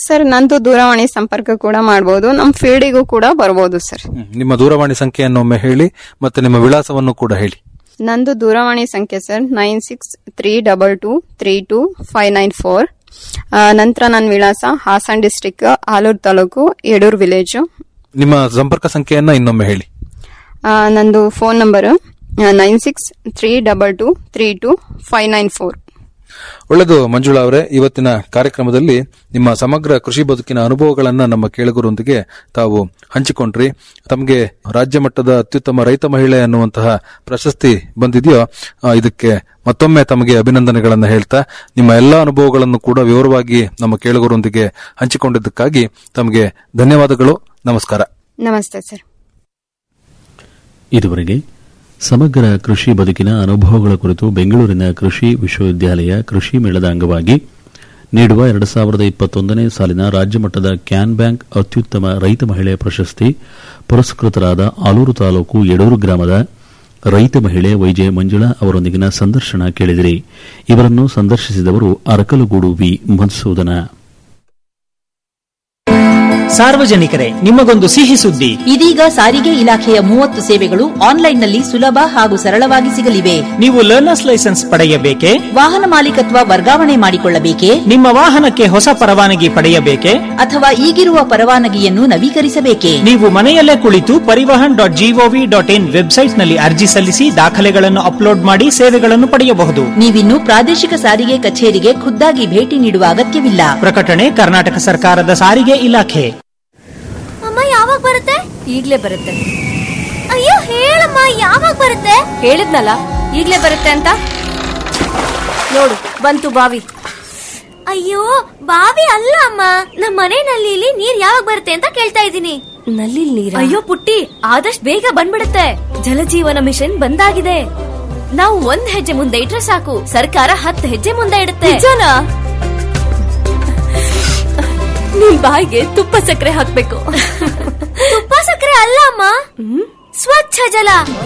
ಸರ್ ನಂದು ದೂರವಾಣಿ ಸಂಪರ್ಕ ಕೂಡ ಮಾಡಬಹುದು ನಮ್ಮ ಫೀಲ್ಡಿಗೂ ಕೂಡ ಬರ್ಬೋದು ಸರ್ ಹ್ಮ್. ನಿಮ್ಮ ದೂರವಾಣಿ ಸಂಖ್ಯೆಯನ್ನು ಒಮ್ಮೆ ಹೇಳಿ ಮತ್ತೆ ನಿಮ್ಮ ವಿಳಾಸವನ್ನು ಕೂಡ ಹೇಳಿ ನಂದು ದೂರವಾಣಿ ಸಂಖ್ಯೆ sir nine six three double two three two five nine four ನಂತರ ನನ್ನ ವಿಳಾಸ ಹಾಸನ್ ಡಿಸ್ಟಿಕ್ ಆಲೂರು ತಾಲೂಕು ಯಡೂರು ವಿಲೇಜು ನಿಮ್ಮ ಸಂಪರ್ಕ ಸಂಖ್ಯೆಯನ್ನ ಇನ್ನೊಮ್ಮೆ ಹೇಳಿ ಆ, ನಂದು phone number nine six three double two three two five nine four ಒಳ್ಳೆದು ಮಂಜುಳಾ ಅವರೇ ಇವತ್ತಿನ ಕಾರ್ಯಕ್ರಮದಲ್ಲಿ ನಿಮ್ಮ ಸಮಗ್ರ ಕೃಷಿ ಬದುಕಿನ ಅನುಭವಗಳನ್ನ ನಮ್ಮ ಕೇಳುಗರೊಂದಿಗೆ ತಾವು ಹಂಚಿಕೊಂಡ್ರಿ ತಮಗೆ ರಾಜ್ಯ ಮಟ್ಟದ ಅತ್ಯುತ್ತಮ ರೈತ ಮಹಿಳೆ ಅನ್ನುವಂತಹ ಪ್ರಶಸ್ತಿ ಬಂದಿದೆಯೋ ಆ, ಇದಕ್ಕೆ ಮತ್ತೊಮ್ಮೆ ತಮಗೆ ಅಭಿನಂದನೆಗಳನ್ನ ಹೇಳ್ತಾ ನಿಮ್ಮ ಎಲ್ಲಾ ಅನುಭವಗಳನ್ನು ಕೂಡ ವಿವರವಾಗಿ ನಮ್ಮ ಕೇಳುಗರೊಂದಿಗೆ ಹಂಚಿಕೊಂಡಿದ್ದಕ್ಕಾಗಿ ತಮಗೆ ಧನ್ಯವಾದಗಳು ನಮಸ್ಕಾರ ನಮಸ್ತೆ ಸರ್ ಇದುವರೆಗೆ ಸಮಗ್ರ ಕೃಷಿ ಬದುಕಿನ ಅನುಭವಗಳ ಕುರಿತು ಬೆಂಗಳೂರಿನ ಕೃಷಿ ವಿಶ್ವವಿದ್ಯಾಲಯ ಕೃಷಿ ಮೇಳದ ಅಂಗವಾಗಿ ನೀಡುವ ಎರಡು ಸಾವಿರದ ಇಪ್ಪತ್ತೊಂದನೇ ಸಾಲಿನ ರಾಜ್ಯಮಟ್ಟದ ಕ್ಯಾನ್ ಬ್ಯಾಂಕ್ ಅತ್ಯುತ್ತಮ ರೈತ ಮಹಿಳೆ ಪ್ರಶಸ್ತಿ ಪುರಸ್ಕೃತರಾದ ಆಲೂರು ತಾಲೂಕು ಯಡೂರು ಗ್ರಾಮದ ರೈತ ಮಹಿಳೆ ವೈಜಯ ಮಂಜುಳಾ ಅವರೊಂದಿಗಿನ ಸಂದರ್ಶನ ಕೇಳಿದಿರಿ ಇವರನ್ನು ಸಂದರ್ಶಿಸಿದವರು ಅರಕಲಗೂಡು ವಿ ಮಧುಸೂದನ ಸಾರ್ವಜನಿಕರೇ ನಿಮಗೊಂದು ಸಿಹಿ ಸುದ್ದಿ ಇದೀಗ ಸಾರಿಗೆ ಇಲಾಖೆಯ ಮೂವತ್ತು ಸೇವೆಗಳು ಆನ್ಲೈನ್ನಲ್ಲಿ ಸುಲಭ ಹಾಗೂ ಸರಳವಾಗಿ ಸಿಗಲಿವೆ ನೀವು ಲರ್ನರ್ಸ್ ಲೈಸೆನ್ಸ್ ಪಡೆಯಬೇಕೆ ವಾಹನ ಮಾಲೀಕತ್ವ ವರ್ಗಾವಣೆ ಮಾಡಿಕೊಳ್ಳಬೇಕೆ ನಿಮ್ಮ ವಾಹನಕ್ಕೆ ಹೊಸ ಪರವಾನಗಿ ಪಡೆಯಬೇಕೆ ಅಥವಾ ಈಗಿರುವ ಪರವಾನಗಿಯನ್ನು ನವೀಕರಿಸಬೇಕೆ ನೀವು ಮನೆಯಲ್ಲೇ ಕುಳಿತು Parivahan dot GOV dot in ವೆಬ್ಸೈಟ್ನಲ್ಲಿ ಅರ್ಜಿ ಸಲ್ಲಿಸಿ ದಾಖಲೆಗಳನ್ನು ಅಪ್ಲೋಡ್ ಮಾಡಿ ಸೇವೆಗಳನ್ನು ಪಡೆಯಬಹುದು ನೀವಿನ್ನು ಪ್ರಾದೇಶಿಕ ಸಾರಿಗೆ ಕಚೇರಿಗೆ ಖುದ್ದಾಗಿ ಭೇಟಿ ನೀಡುವ ಅಗತ್ಯವಿಲ್ಲ ಪ್ರಕಟಣೆ ಕರ್ನಾಟಕ ಸರ್ಕಾರದ ಸಾರಿಗೆ ಇಲಾಖೆ ಅಮ್ಮ ಯಾವಾಗ ಬರುತ್ತೆ ಈಗ್ಲೇ ಬರುತ್ತೆ ಅಯ್ಯೋ ಹೇಳಮ್ಮ ಯಾವಾಗ ಬರುತ್ತೆ ಹೇಳಿದ್ನಲ್ಲ ಈಗ್ಲೇ ಬರುತ್ತೆ ಅಂತ ನೋಡು ಬಂತು ಬಾವಿ ಅಯ್ಯೋ ಬಾವಿ ಅಲ್ಲ ಅಮ್ಮ ನಮ್ಮ ಮನೆ ನಲ್ಲಿಲಿ ನೀರ್ ಯಾವಾಗ ಬರುತ್ತೆ ಅಂತ ಕೇಳ್ತಾ ಇದ್ದೀನಿ ನಲ್ಲಿ ನೀರ ಅಯ್ಯೋ ಪುಟ್ಟಿ ಆದಷ್ಟು ಬೇಗ ಬಂದ್ಬಿಡುತ್ತೆ ಜಲಜೀವನ ಮಿಷನ್ ಬಂದಾಗಿದೆ ನಾವು ಒಂದ್ ಹೆಜ್ಜೆ ಮುಂದೆ ಇಟ್ರೆ ಸಾಕು ಸರ್ಕಾರ ಹತ್ತು ಹೆಜ್ಜೆ ಮುಂದೆ ಇಡುತ್ತೆ ನಿಮ್ ಬಾಯಿಗೆ ತುಪ್ಪ ಸಕ್ಕರೆ ಹಾಕ್ಬೇಕು ತುಪ್ಪ ಸಕ್ಕರೆ ಅಲ್ಲ ಅಮ್ಮ ಸ್ವಚ್ಛ ಜಲ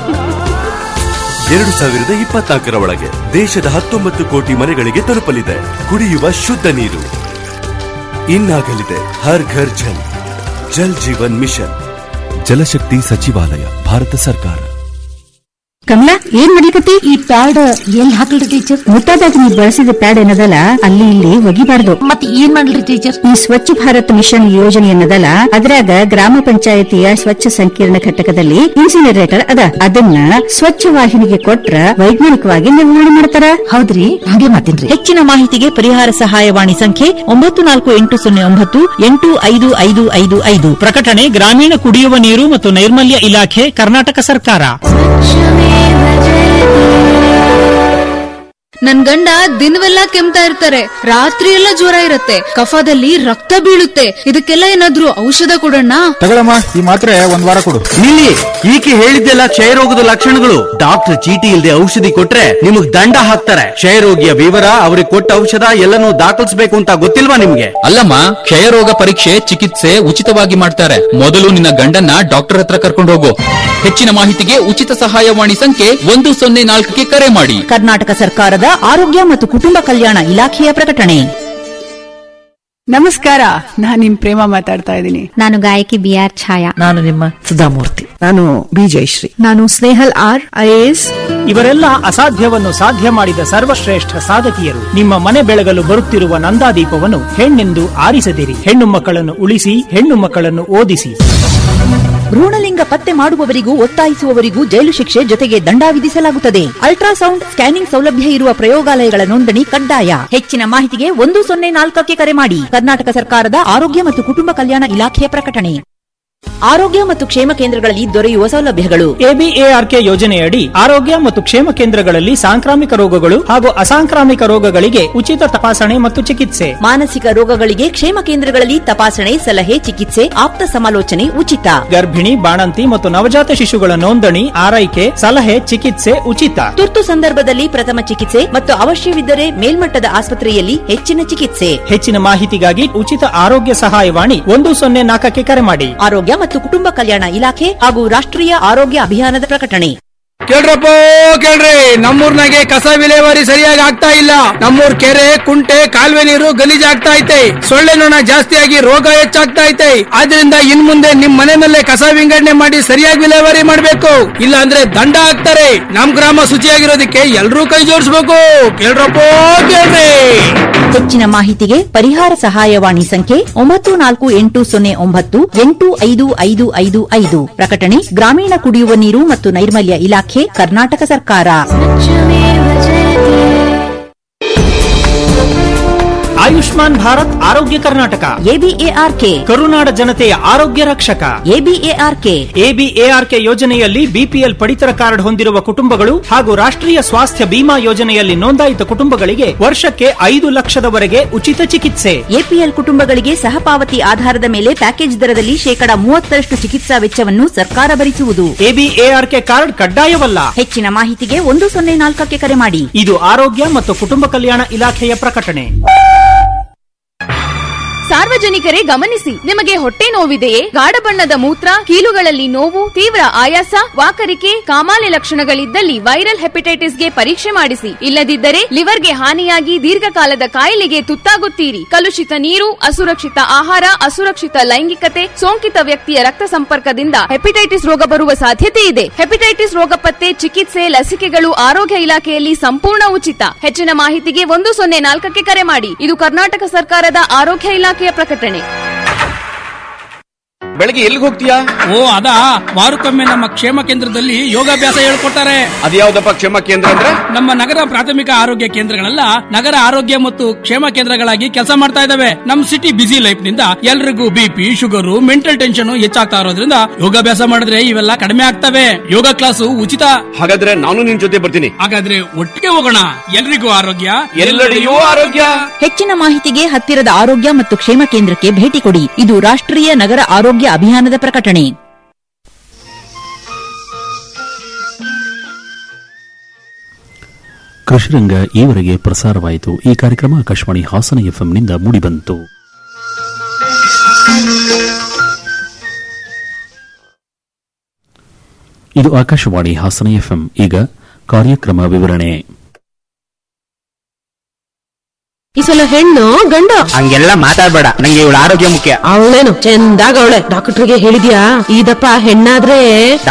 ಎರಡು ಸಾವಿರದ ಇಪ್ಪತ್ನಾಲ್ಕರ ಒಳಗೆ ದೇಶದ ಹತ್ತೊಂಬತ್ತು ಕೋಟಿ ಮನೆಗಳಿಗೆ ತಲುಪಲಿದೆ ಕುಡಿಯುವ ಶುದ್ಧ ನೀರು ಇನ್ನಾಗಲಿದೆ ಹರ್ ಘರ್ ಜಲ್ ಜಲ್ ಜೀವನ್ ಮಿಷನ್ ಜಲಶಕ್ತಿ ಸಚಿವಾಲಯ ಭಾರತ ಸರ್ಕಾರ ಕಮಲಾ ಏನ್ ಮಾಡ್ಲಿಕತ್ತಿ ಈ ಪ್ಯಾಡ್ ಎಲ್ಲಿ ಹಾಕಲ್ರಿ ಟೀಚರ್ ಮುಟ್ಟಾದಾಗ ನೀವು ಬಳಸಿದ ಪ್ಯಾಡ್ ಏನದಲ್ಲ ಅಲ್ಲಿ ಇಲ್ಲಿ ಒಗಿಬಾರ್ದು ಮತ್ತೆ ಏನ್ ಮಾಡ್ಲಿ ಟೀಚರ್ ಈ ಸ್ವಚ್ಛ ಭಾರತ್ ಮಿಷನ್ ಯೋಜನೆ ಏನದಲ್ಲ ಅದ್ರಾಗ ಗ್ರಾಮ ಪಂಚಾಯತಿಯ ಸ್ವಚ್ಛ ಸಂಕೀರ್ಣ ಘಟಕದಲ್ಲಿ ಇನ್ಸಿನರೇಟರ್ ಅದ ಅದನ್ನ ಸ್ವಚ್ಛ ವಾಹಿನಿಗೆ ಕೊಟ್ರ ವೈಜ್ಞಾನಿಕವಾಗಿ ನಿರ್ವಹಣೆ ಮಾಡ್ತಾರ ಹೌದ್ರಿ ಹಾಗೆ ಮಾತಿನ್ರಿ ಹೆಚ್ಚಿನ ಮಾಹಿತಿಗೆ ಪರಿಹಾರ ಸಹಾಯವಾಣಿ ಸಂಖ್ಯೆ ಒಂಬತ್ತು ನಾಲ್ಕು ಎಂಟು ಸೊನ್ನೆ ಒಂಬತ್ತು ಎಂಟು ಐದು ಐದು ಐದು ಐದು ಪ್ರಕಟಣೆ ಗ್ರಾಮೀಣ ಕುಡಿಯುವ ನೀರು ಮತ್ತು ನೈರ್ಮಲ್ಯ ಇಲಾಖೆ ಕರ್ನಾಟಕ ಸರ್ಕಾರ ನನ್ ಗಂಡ ದಿನವೆಲ್ಲ ಕೆಮ್ತಾ ಇರ್ತಾರೆ ರಾತ್ರಿ ಎಲ್ಲ ಜ್ವರ ಇರತ್ತೆ ಕಫದಲ್ಲಿ ರಕ್ತ ಬೀಳುತ್ತೆ ಇದಕ್ಕೆಲ್ಲ ಏನಾದ್ರೂ ಔಷಧ ಕೊಡೋಣ ತಗೊಳಮ್ಮ ಈ ಮಾತ್ರೆ ಒಂದ್ ವಾರ ಕೊಡು ನಿಲ್ಲಿ ಈಕೆ ಹೇಳಿದ್ದೆಲ್ಲ ಕ್ಷಯರೋಗದ ಲಕ್ಷಣಗಳು ಡಾಕ್ಟರ್ ಚೀಟಿ ಇಲ್ಲದೆ ಔಷಧಿ ಕೊಟ್ರೆ ನಿಮಗ್ ದಂಡ ಹಾಕ್ತಾರೆ ಕ್ಷಯರೋಗಿಯ ವಿವರ ಅವ್ರಿಗೆ ಕೊಟ್ಟ ಔಷಧ ಎಲ್ಲನೂ ದಾಖಲಿಸಬೇಕು ಅಂತ ಗೊತ್ತಿಲ್ವಾ ನಿಮ್ಗೆ ಅಲ್ಲಮ್ಮ ಕ್ಷಯರೋಗ ಪರೀಕ್ಷೆ ಚಿಕಿತ್ಸೆ ಉಚಿತವಾಗಿ ಮಾಡ್ತಾರೆ ಮೊದಲು ನಿನ್ನ ಗಂಡನ್ನ ಡಾಕ್ಟರ್ ಹತ್ರ ಕರ್ಕೊಂಡು ಹೋಗು ಹೆಚ್ಚಿನ ಮಾಹಿತಿಗೆ ಉಚಿತ ಸಹಾಯವಾಣಿ ಸಂಖ್ಯೆ ಒಂದು ಸೊನ್ನೆ ನಾಲ್ಕಕ್ಕೆ ಕರೆ ಮಾಡಿ ಕರ್ನಾಟಕ ಸರ್ಕಾರದ ಆರೋಗ್ಯ ಮತ್ತು ಕುಟುಂಬ ಕಲ್ಯಾಣ ಇಲಾಖೆಯ ಪ್ರಕಟಣೆ ನಮಸ್ಕಾರ ನಾನ್ ನಿಮ್ ಪ್ರೇಮ ಮಾತಾಡ್ತಾ ಇದ್ದೀನಿ ನಾನು ಗಾಯಕಿ ಬಿ ಆರ್ ಛಾಯಾ ನಾನು ನಿಮ್ಮ ಸುಧಾಮೂರ್ತಿ ನಾನು ಬಿ ಜಯಶ್ರೀ ನಾನು ಸ್ನೇಹಲ್ ಆರ್ ಐಎಎಸ್ ಇವರೆಲ್ಲ ಅಸಾಧ್ಯವನ್ನು ಸಾಧ್ಯ ಮಾಡಿದ ಸರ್ವಶ್ರೇಷ್ಠ ಸಾಧಕಿಯರು ನಿಮ್ಮ ಮನೆ ಬೆಳಗಲು ಬರುತ್ತಿರುವ ನಂದಾದೀಪವನ್ನು ಹೆಣ್ಣೆಂದು ಆರಿಸದಿರಿ ಹೆಣ್ಣು ಮಕ್ಕಳನ್ನು ಉಳಿಸಿ ಹೆಣ್ಣು ಮಕ್ಕಳನ್ನು ಓದಿಸಿ ಭ್ರೂಣಲಿಂಗ ಪತ್ತೆ ಮಾಡುವವರಿಗೂ ಒತ್ತಾಯಿಸುವವರಿಗೂ ಜೈಲು ಶಿಕ್ಷೆ ಜೊತೆಗೆ ದಂಡ ವಿಧಿಸಲಾಗುತ್ತದೆ ಅಲ್ಟ್ರಾಸೌಂಡ್ ಸ್ಕ್ಯಾನಿಂಗ್ ಸೌಲಭ್ಯ ಇರುವ ಪ್ರಯೋಗಾಲಯಗಳ ನೋಂದಣಿ ಕಡ್ಡಾಯ ಹೆಚ್ಚಿನ ಮಾಹಿತಿಗೆ ಒಂದು ಸೊನ್ನೆ ನಾಲ್ಕಕ್ಕೆ ಕರೆ ಮಾಡಿ ಕರ್ನಾಟಕ ಸರ್ಕಾರದ ಆರೋಗ್ಯ ಮತ್ತು ಕುಟುಂಬ ಕಲ್ಯಾಣ ಇಲಾಖೆಯ ಪ್ರಕಟಣೆ ಆರೋಗ್ಯ ಮತ್ತು ಕ್ಷೇಮ ಕೇಂದ್ರಗಳಲ್ಲಿ ದೊರೆಯುವ ಸೌಲಭ್ಯಗಳು ಎಬಿಎಆರ್ಕೆ ಯೋಜನೆಯಡಿ ಆರೋಗ್ಯ ಮತ್ತು ಕ್ಷೇಮ ಕೇಂದ್ರಗಳಲ್ಲಿ ಸಾಂಕ್ರಾಮಿಕ ರೋಗಗಳು ಹಾಗೂ ಅಸಾಂಕ್ರಾಮಿಕ ರೋಗಗಳಿಗೆ ಉಚಿತ ತಪಾಸಣೆ ಮತ್ತು ಚಿಕಿತ್ಸೆ ಮಾನಸಿಕ ರೋಗಗಳಿಗೆ ಕ್ಷೇಮ ಕೇಂದ್ರಗಳಲ್ಲಿ ತಪಾಸಣೆ ಸಲಹೆ ಚಿಕಿತ್ಸೆ ಆಪ್ತ ಸಮಾಲೋಚನೆ ಉಚಿತ ಗರ್ಭಿಣಿ ಬಾಣಂತಿ ಮತ್ತು ನವಜಾತ ಶಿಶುಗಳ ನೋಂದಣಿ ಆರೈಕೆ ಸಲಹೆ ಚಿಕಿತ್ಸೆ ಉಚಿತ ತುರ್ತು ಸಂದರ್ಭದಲ್ಲಿ ಪ್ರಥಮ ಚಿಕಿತ್ಸೆ ಮತ್ತು ಅವಶ್ಯವಿದ್ದರೆ ಮೇಲ್ಮಟ್ಟದ ಆಸ್ಪತ್ರೆಯಲ್ಲಿ ಹೆಚ್ಚಿನ ಚಿಕಿತ್ಸೆ ಹೆಚ್ಚಿನ ಮಾಹಿತಿಗಾಗಿ ಉಚಿತ ಆರೋಗ್ಯ ಸಹಾಯವಾಣಿ ಒಂದು ಸೊನ್ನೆ ನಾಲ್ಕಕ್ಕೆ ಕರೆ ಮಾಡಿ ಆರೋಗ್ಯ ಮತ್ತು ಕುಟುಂಬ ಕಲ್ಯಾಣ ಇಲಾಖೆ ಹಾಗೂ ರಾಷ್ಟ್ರೀಯ ಆರೋಗ್ಯ ಅಭಿಯಾನದ ಪ್ರಕಟಣೆ ಕೇಳ್ರಪ್ಪ ಕೇಳ್ರಿ ನಮ್ಮೂರ್ನಾಗೆ ಕಸ ವಿಲೇವಾರಿ ಸರಿಯಾಗಿ ಆಗ್ತಾ ಇಲ್ಲ ನಮ್ಮೂರ್ ಕೆರೆ ಕುಂಟೆ ಕಾಲುವೆ ನೀರು ಗಲೀಜಾಗ್ತಾ ಐತೆ ಸೊಳ್ಳೆ ನೊಣ ಜಾಸ್ತಿಯಾಗಿ ರೋಗ ಹೆಚ್ಚಾಗ್ತಾ ಐತೆ ಆದ್ರಿಂದ ಇನ್ ಮುಂದೆ ನಿಮ್ ಮನೆ ಮೇಲೆ ಕಸ ವಿಂಗಡಣೆ ಮಾಡಿ ಸರಿಯಾಗಿ ವಿಲೇವಾರಿ ಮಾಡ್ಬೇಕು ಇಲ್ಲ ಅಂದ್ರೆ ದಂಡ ಹಾಕ್ತಾರೆ ನಮ್ ಗ್ರಾಮ ಶುಚಿಯಾಗಿರೋದಕ್ಕೆ ಎಲ್ರೂ ಕೈ ಜೋಡಿಸ್ಬೇಕು ಕೇಳ್ರಪ್ಪ ಕೇಳ್ರಿ ಹೆಚ್ಚಿನ ಮಾಹಿತಿಗೆ ಪರಿಹಾರ ಸಹಾಯವಾಣಿ ಸಂಖ್ಯೆ ಒಂಬತ್ತು ನಾಲ್ಕು ಎಂಟು ಸೊನ್ನೆ ಒಂಬತ್ತು ಎಂಟು ಐದು ಐದು ಐದು ಐದು ಪ್ರಕಟಣೆ ಗ್ರಾಮೀಣ ಕುಡಿಯುವ ನೀರು ಮತ್ತು ನೈರ್ಮಲ್ಯ ಇಲಾಖೆ ಕರ್ನಾಟಕ ಸರ್ಕಾರ ಆಯುಷ್ಮಾನ್ ಭಾರತ್ ಆರೋಗ್ಯ ಕರ್ನಾಟಕ ಎಬಿಎಆರ್ಕೆ ಕರುನಾಡ ಜನತೆಯ ಆರೋಗ್ಯ ರಕ್ಷಕ ಎಬಿಎಆರ್ಕೆ ಎಬಿಎಆರ್ಕೆ ಯೋಜನೆಯಲ್ಲಿ ಬಿಪಿಎಲ್ ಪಡಿತರ ಕಾರ್ಡ್ ಹೊಂದಿರುವ ಕುಟುಂಬಗಳು ಹಾಗೂ ರಾಷ್ಟ್ರೀಯ ಸ್ವಾಸ್ಥ್ಯ ಬಿಮಾ ಯೋಜನೆಯಲ್ಲಿ ನೋಂದಾಯಿತ ಕುಟುಂಬಗಳಿಗೆ ವರ್ಷಕ್ಕೆ ಐದು ಲಕ್ಷದವರೆಗೆ ಉಚಿತ ಚಿಕಿತ್ಸೆ ಎಪಿಎಲ್ ಕುಟುಂಬಗಳಿಗೆ ಸಹಪಾವತಿ ಆಧಾರದ ಮೇಲೆ ಪ್ಯಾಕೇಜ್ ದರದಲ್ಲಿ ಶೇಕಡ ಮೂವತ್ತರಷ್ಟು ಚಿಕಿತ್ಸಾ ವೆಚ್ಚವನ್ನು ಸರ್ಕಾರ ಭರಿಸುವುದು ಎಬಿಎಆರ್ಕೆ ಕಾರ್ಡ್ ಕಡ್ಡಾಯವಲ್ಲ ಹೆಚ್ಚಿನ ಮಾಹಿತಿಗೆ ಒಂದು ಸೊನ್ನೆ ನಾಲ್ಕಕ್ಕೆ ಕರೆ ಮಾಡಿ ಇದು ಆರೋಗ್ಯ ಮತ್ತು ಕುಟುಂಬ ಕಲ್ಯಾಣ ಇಲಾಖೆಯ ಪ್ರಕಟಣೆ ಸಾರ್ವಜನಿಕರೇ ಗಮನಿಸಿ ನಿಮಗೆ ಹೊಟ್ಟೆ ನೋವಿದೆಯೇ ಗಾಢ ಬಣ್ಣದ ಮೂತ್ರ ಕೀಲುಗಳಲ್ಲಿ ನೋವು ತೀವ್ರ ಆಯಾಸ ವಾಕರಿಕೆ ಕಾಮಾಲೆ ಲಕ್ಷಣಗಳಿದ್ದಲ್ಲಿ ವೈರಲ್ ಹೆಪಟೈಟಿಸ್ಗೆ ಪರೀಕ್ಷೆ ಮಾಡಿಸಿ ಇಲ್ಲದಿದ್ದರೆ ಲಿವರ್ಗೆ ಹಾನಿಯಾಗಿ ದೀರ್ಘಕಾಲದ ಕಾಯಿಲೆಗೆ ತುತ್ತಾಗುತ್ತೀರಿ ಕಲುಷಿತ ನೀರು ಅಸುರಕ್ಷಿತ ಆಹಾರ ಅಸುರಕ್ಷಿತ ಲೈಂಗಿಕತೆ ಸೋಂಕಿತ ವ್ಯಕ್ತಿಯ ರಕ್ತ ಸಂಪರ್ಕದಿಂದ ಹೆಪಟೈಟಿಸ್ ರೋಗ ಬರುವ ಸಾಧ್ಯತೆ ಇದೆ ಹೆಪಟೈಟಿಸ್ ರೋಗ ಪತ್ತೆ ಚಿಕಿತ್ಸೆ ಲಸಿಕೆಗಳು ಆರೋಗ್ಯ ಇಲಾಖೆಯಲ್ಲಿ ಸಂಪೂರ್ಣ ಉಚಿತ ಹೆಚ್ಚಿನ ಮಾಹಿತಿಗೆ ಒಂದು ಸೊನ್ನೆ ನಾಲ್ಕಕ್ಕೆ ಕರೆ ಮಾಡಿ ಇದು ಕರ್ನಾಟಕ ಸರ್ಕಾರದ ಆರೋಗ್ಯ ಇಲಾಖೆಯ ಪ್ರಕಟಣೆ ಬೆಳಗ್ಗೆ ಎಲ್ಲಿಗೆ ಹೋಗ್ತೀಯಾ ಓ ಅದಾ ವಾರಕ್ಕೊಮ್ಮೆ ನಮ್ಮ ಕ್ಷೇಮ ಕೇಂದ್ರದಲ್ಲಿ ಯೋಗಾಭ್ಯಾಸ ಹೇಳ್ಕೊಡ್ತಾರೆ ಅದ್ಯಾವ್ದಪ್ಪ ಕ್ಷೇಮ ಕೇಂದ್ರ ಅಂದ್ರೆ ನಮ್ಮ ನಗರ ಪ್ರಾಥಮಿಕ ಆರೋಗ್ಯ ಕೇಂದ್ರಗಳೆಲ್ಲ ನಗರ ಆರೋಗ್ಯ ಮತ್ತು ಕ್ಷೇಮ ಕೇಂದ್ರಗಳಾಗಿ ಕೆಲಸ ಮಾಡ್ತಾ ಇದಾವೆ ನಮ್ ಸಿಟಿ ಬಿಸಿ ಲೈಫ್ ನಿಂದ ಎಲ್ರಿಗೂ ಬಿಪಿ ಶುಗರ್ ಮೆಂಟಲ್ ಟೆನ್ಷನ್ ಹೆಚ್ಚಾಗ್ತಾ ಇರೋದ್ರಿಂದ ಯೋಗಾಭ್ಯಾಸ ಮಾಡಿದ್ರೆ ಇವೆಲ್ಲ ಕಡಿಮೆ ಆಗ್ತವೆ ಯೋಗ ಕ್ಲಾಸು ಉಚಿತ ಹಾಗಾದ್ರೆ ನಾನು ನಿನ್ ಜೊತೆ ಬರ್ತೀನಿ ಹಾಗಾದ್ರೆ ಒಟ್ಟಿಗೆ ಹೋಗೋಣ ಎಲ್ರಿಗೂ ಆರೋಗ್ಯ ಎಲ್ಲೆಡೆಯೂ ಆರೋಗ್ಯ ಹೆಚ್ಚಿನ ಮಾಹಿತಿಗೆ ಹತ್ತಿರದ ಆರೋಗ್ಯ ಮತ್ತು ಕ್ಷೇಮ ಕೇಂದ್ರಕ್ಕೆ ಭೇಟಿ ಕೊಡಿ ಇದು ರಾಷ್ಟ್ರೀಯ ನಗರ ಆರೋಗ್ಯ ಅಭಿಯಾನದ ಪ್ರಕಟಣೆ ಕೃಷಿರಂಗ ಈವರೆಗೆ ಪ್ರಸಾರವಾಯಿತು ಈ ಕಾರ್ಯಕ್ರಮ ಆಕಾಶವಾಣಿ ಹಾಸನ ಎಫ್ಎಂನಿಂದ ಮೂಡಿಬಂತು ಇದು ಆಕಾಶವಾಣಿ ಹಾಸನ ಎಫ್ಎಂ ಈಗ ಕಾರ್ಯಕ್ರಮ ವಿವರಣೆ ಈ ಸಲ ಹೆಣ್ಣು ಗಂಡ ಹಂಗೆಲ್ಲ ಮಾತಾಡ್ಬೇಡ ನಂಗೆ ಇವಳ ಆರೋಗ್ಯ ಮುಖ್ಯ ಅವಳೇನು ಚಂದಾಗ ಅವಳೆ ಡಾಕ್ಟರ್ಗೆ ಹೇಳಿದ್ಯಾ ಇದಪ್ಪ ಹೆಣ್ಣಾದ್ರೆ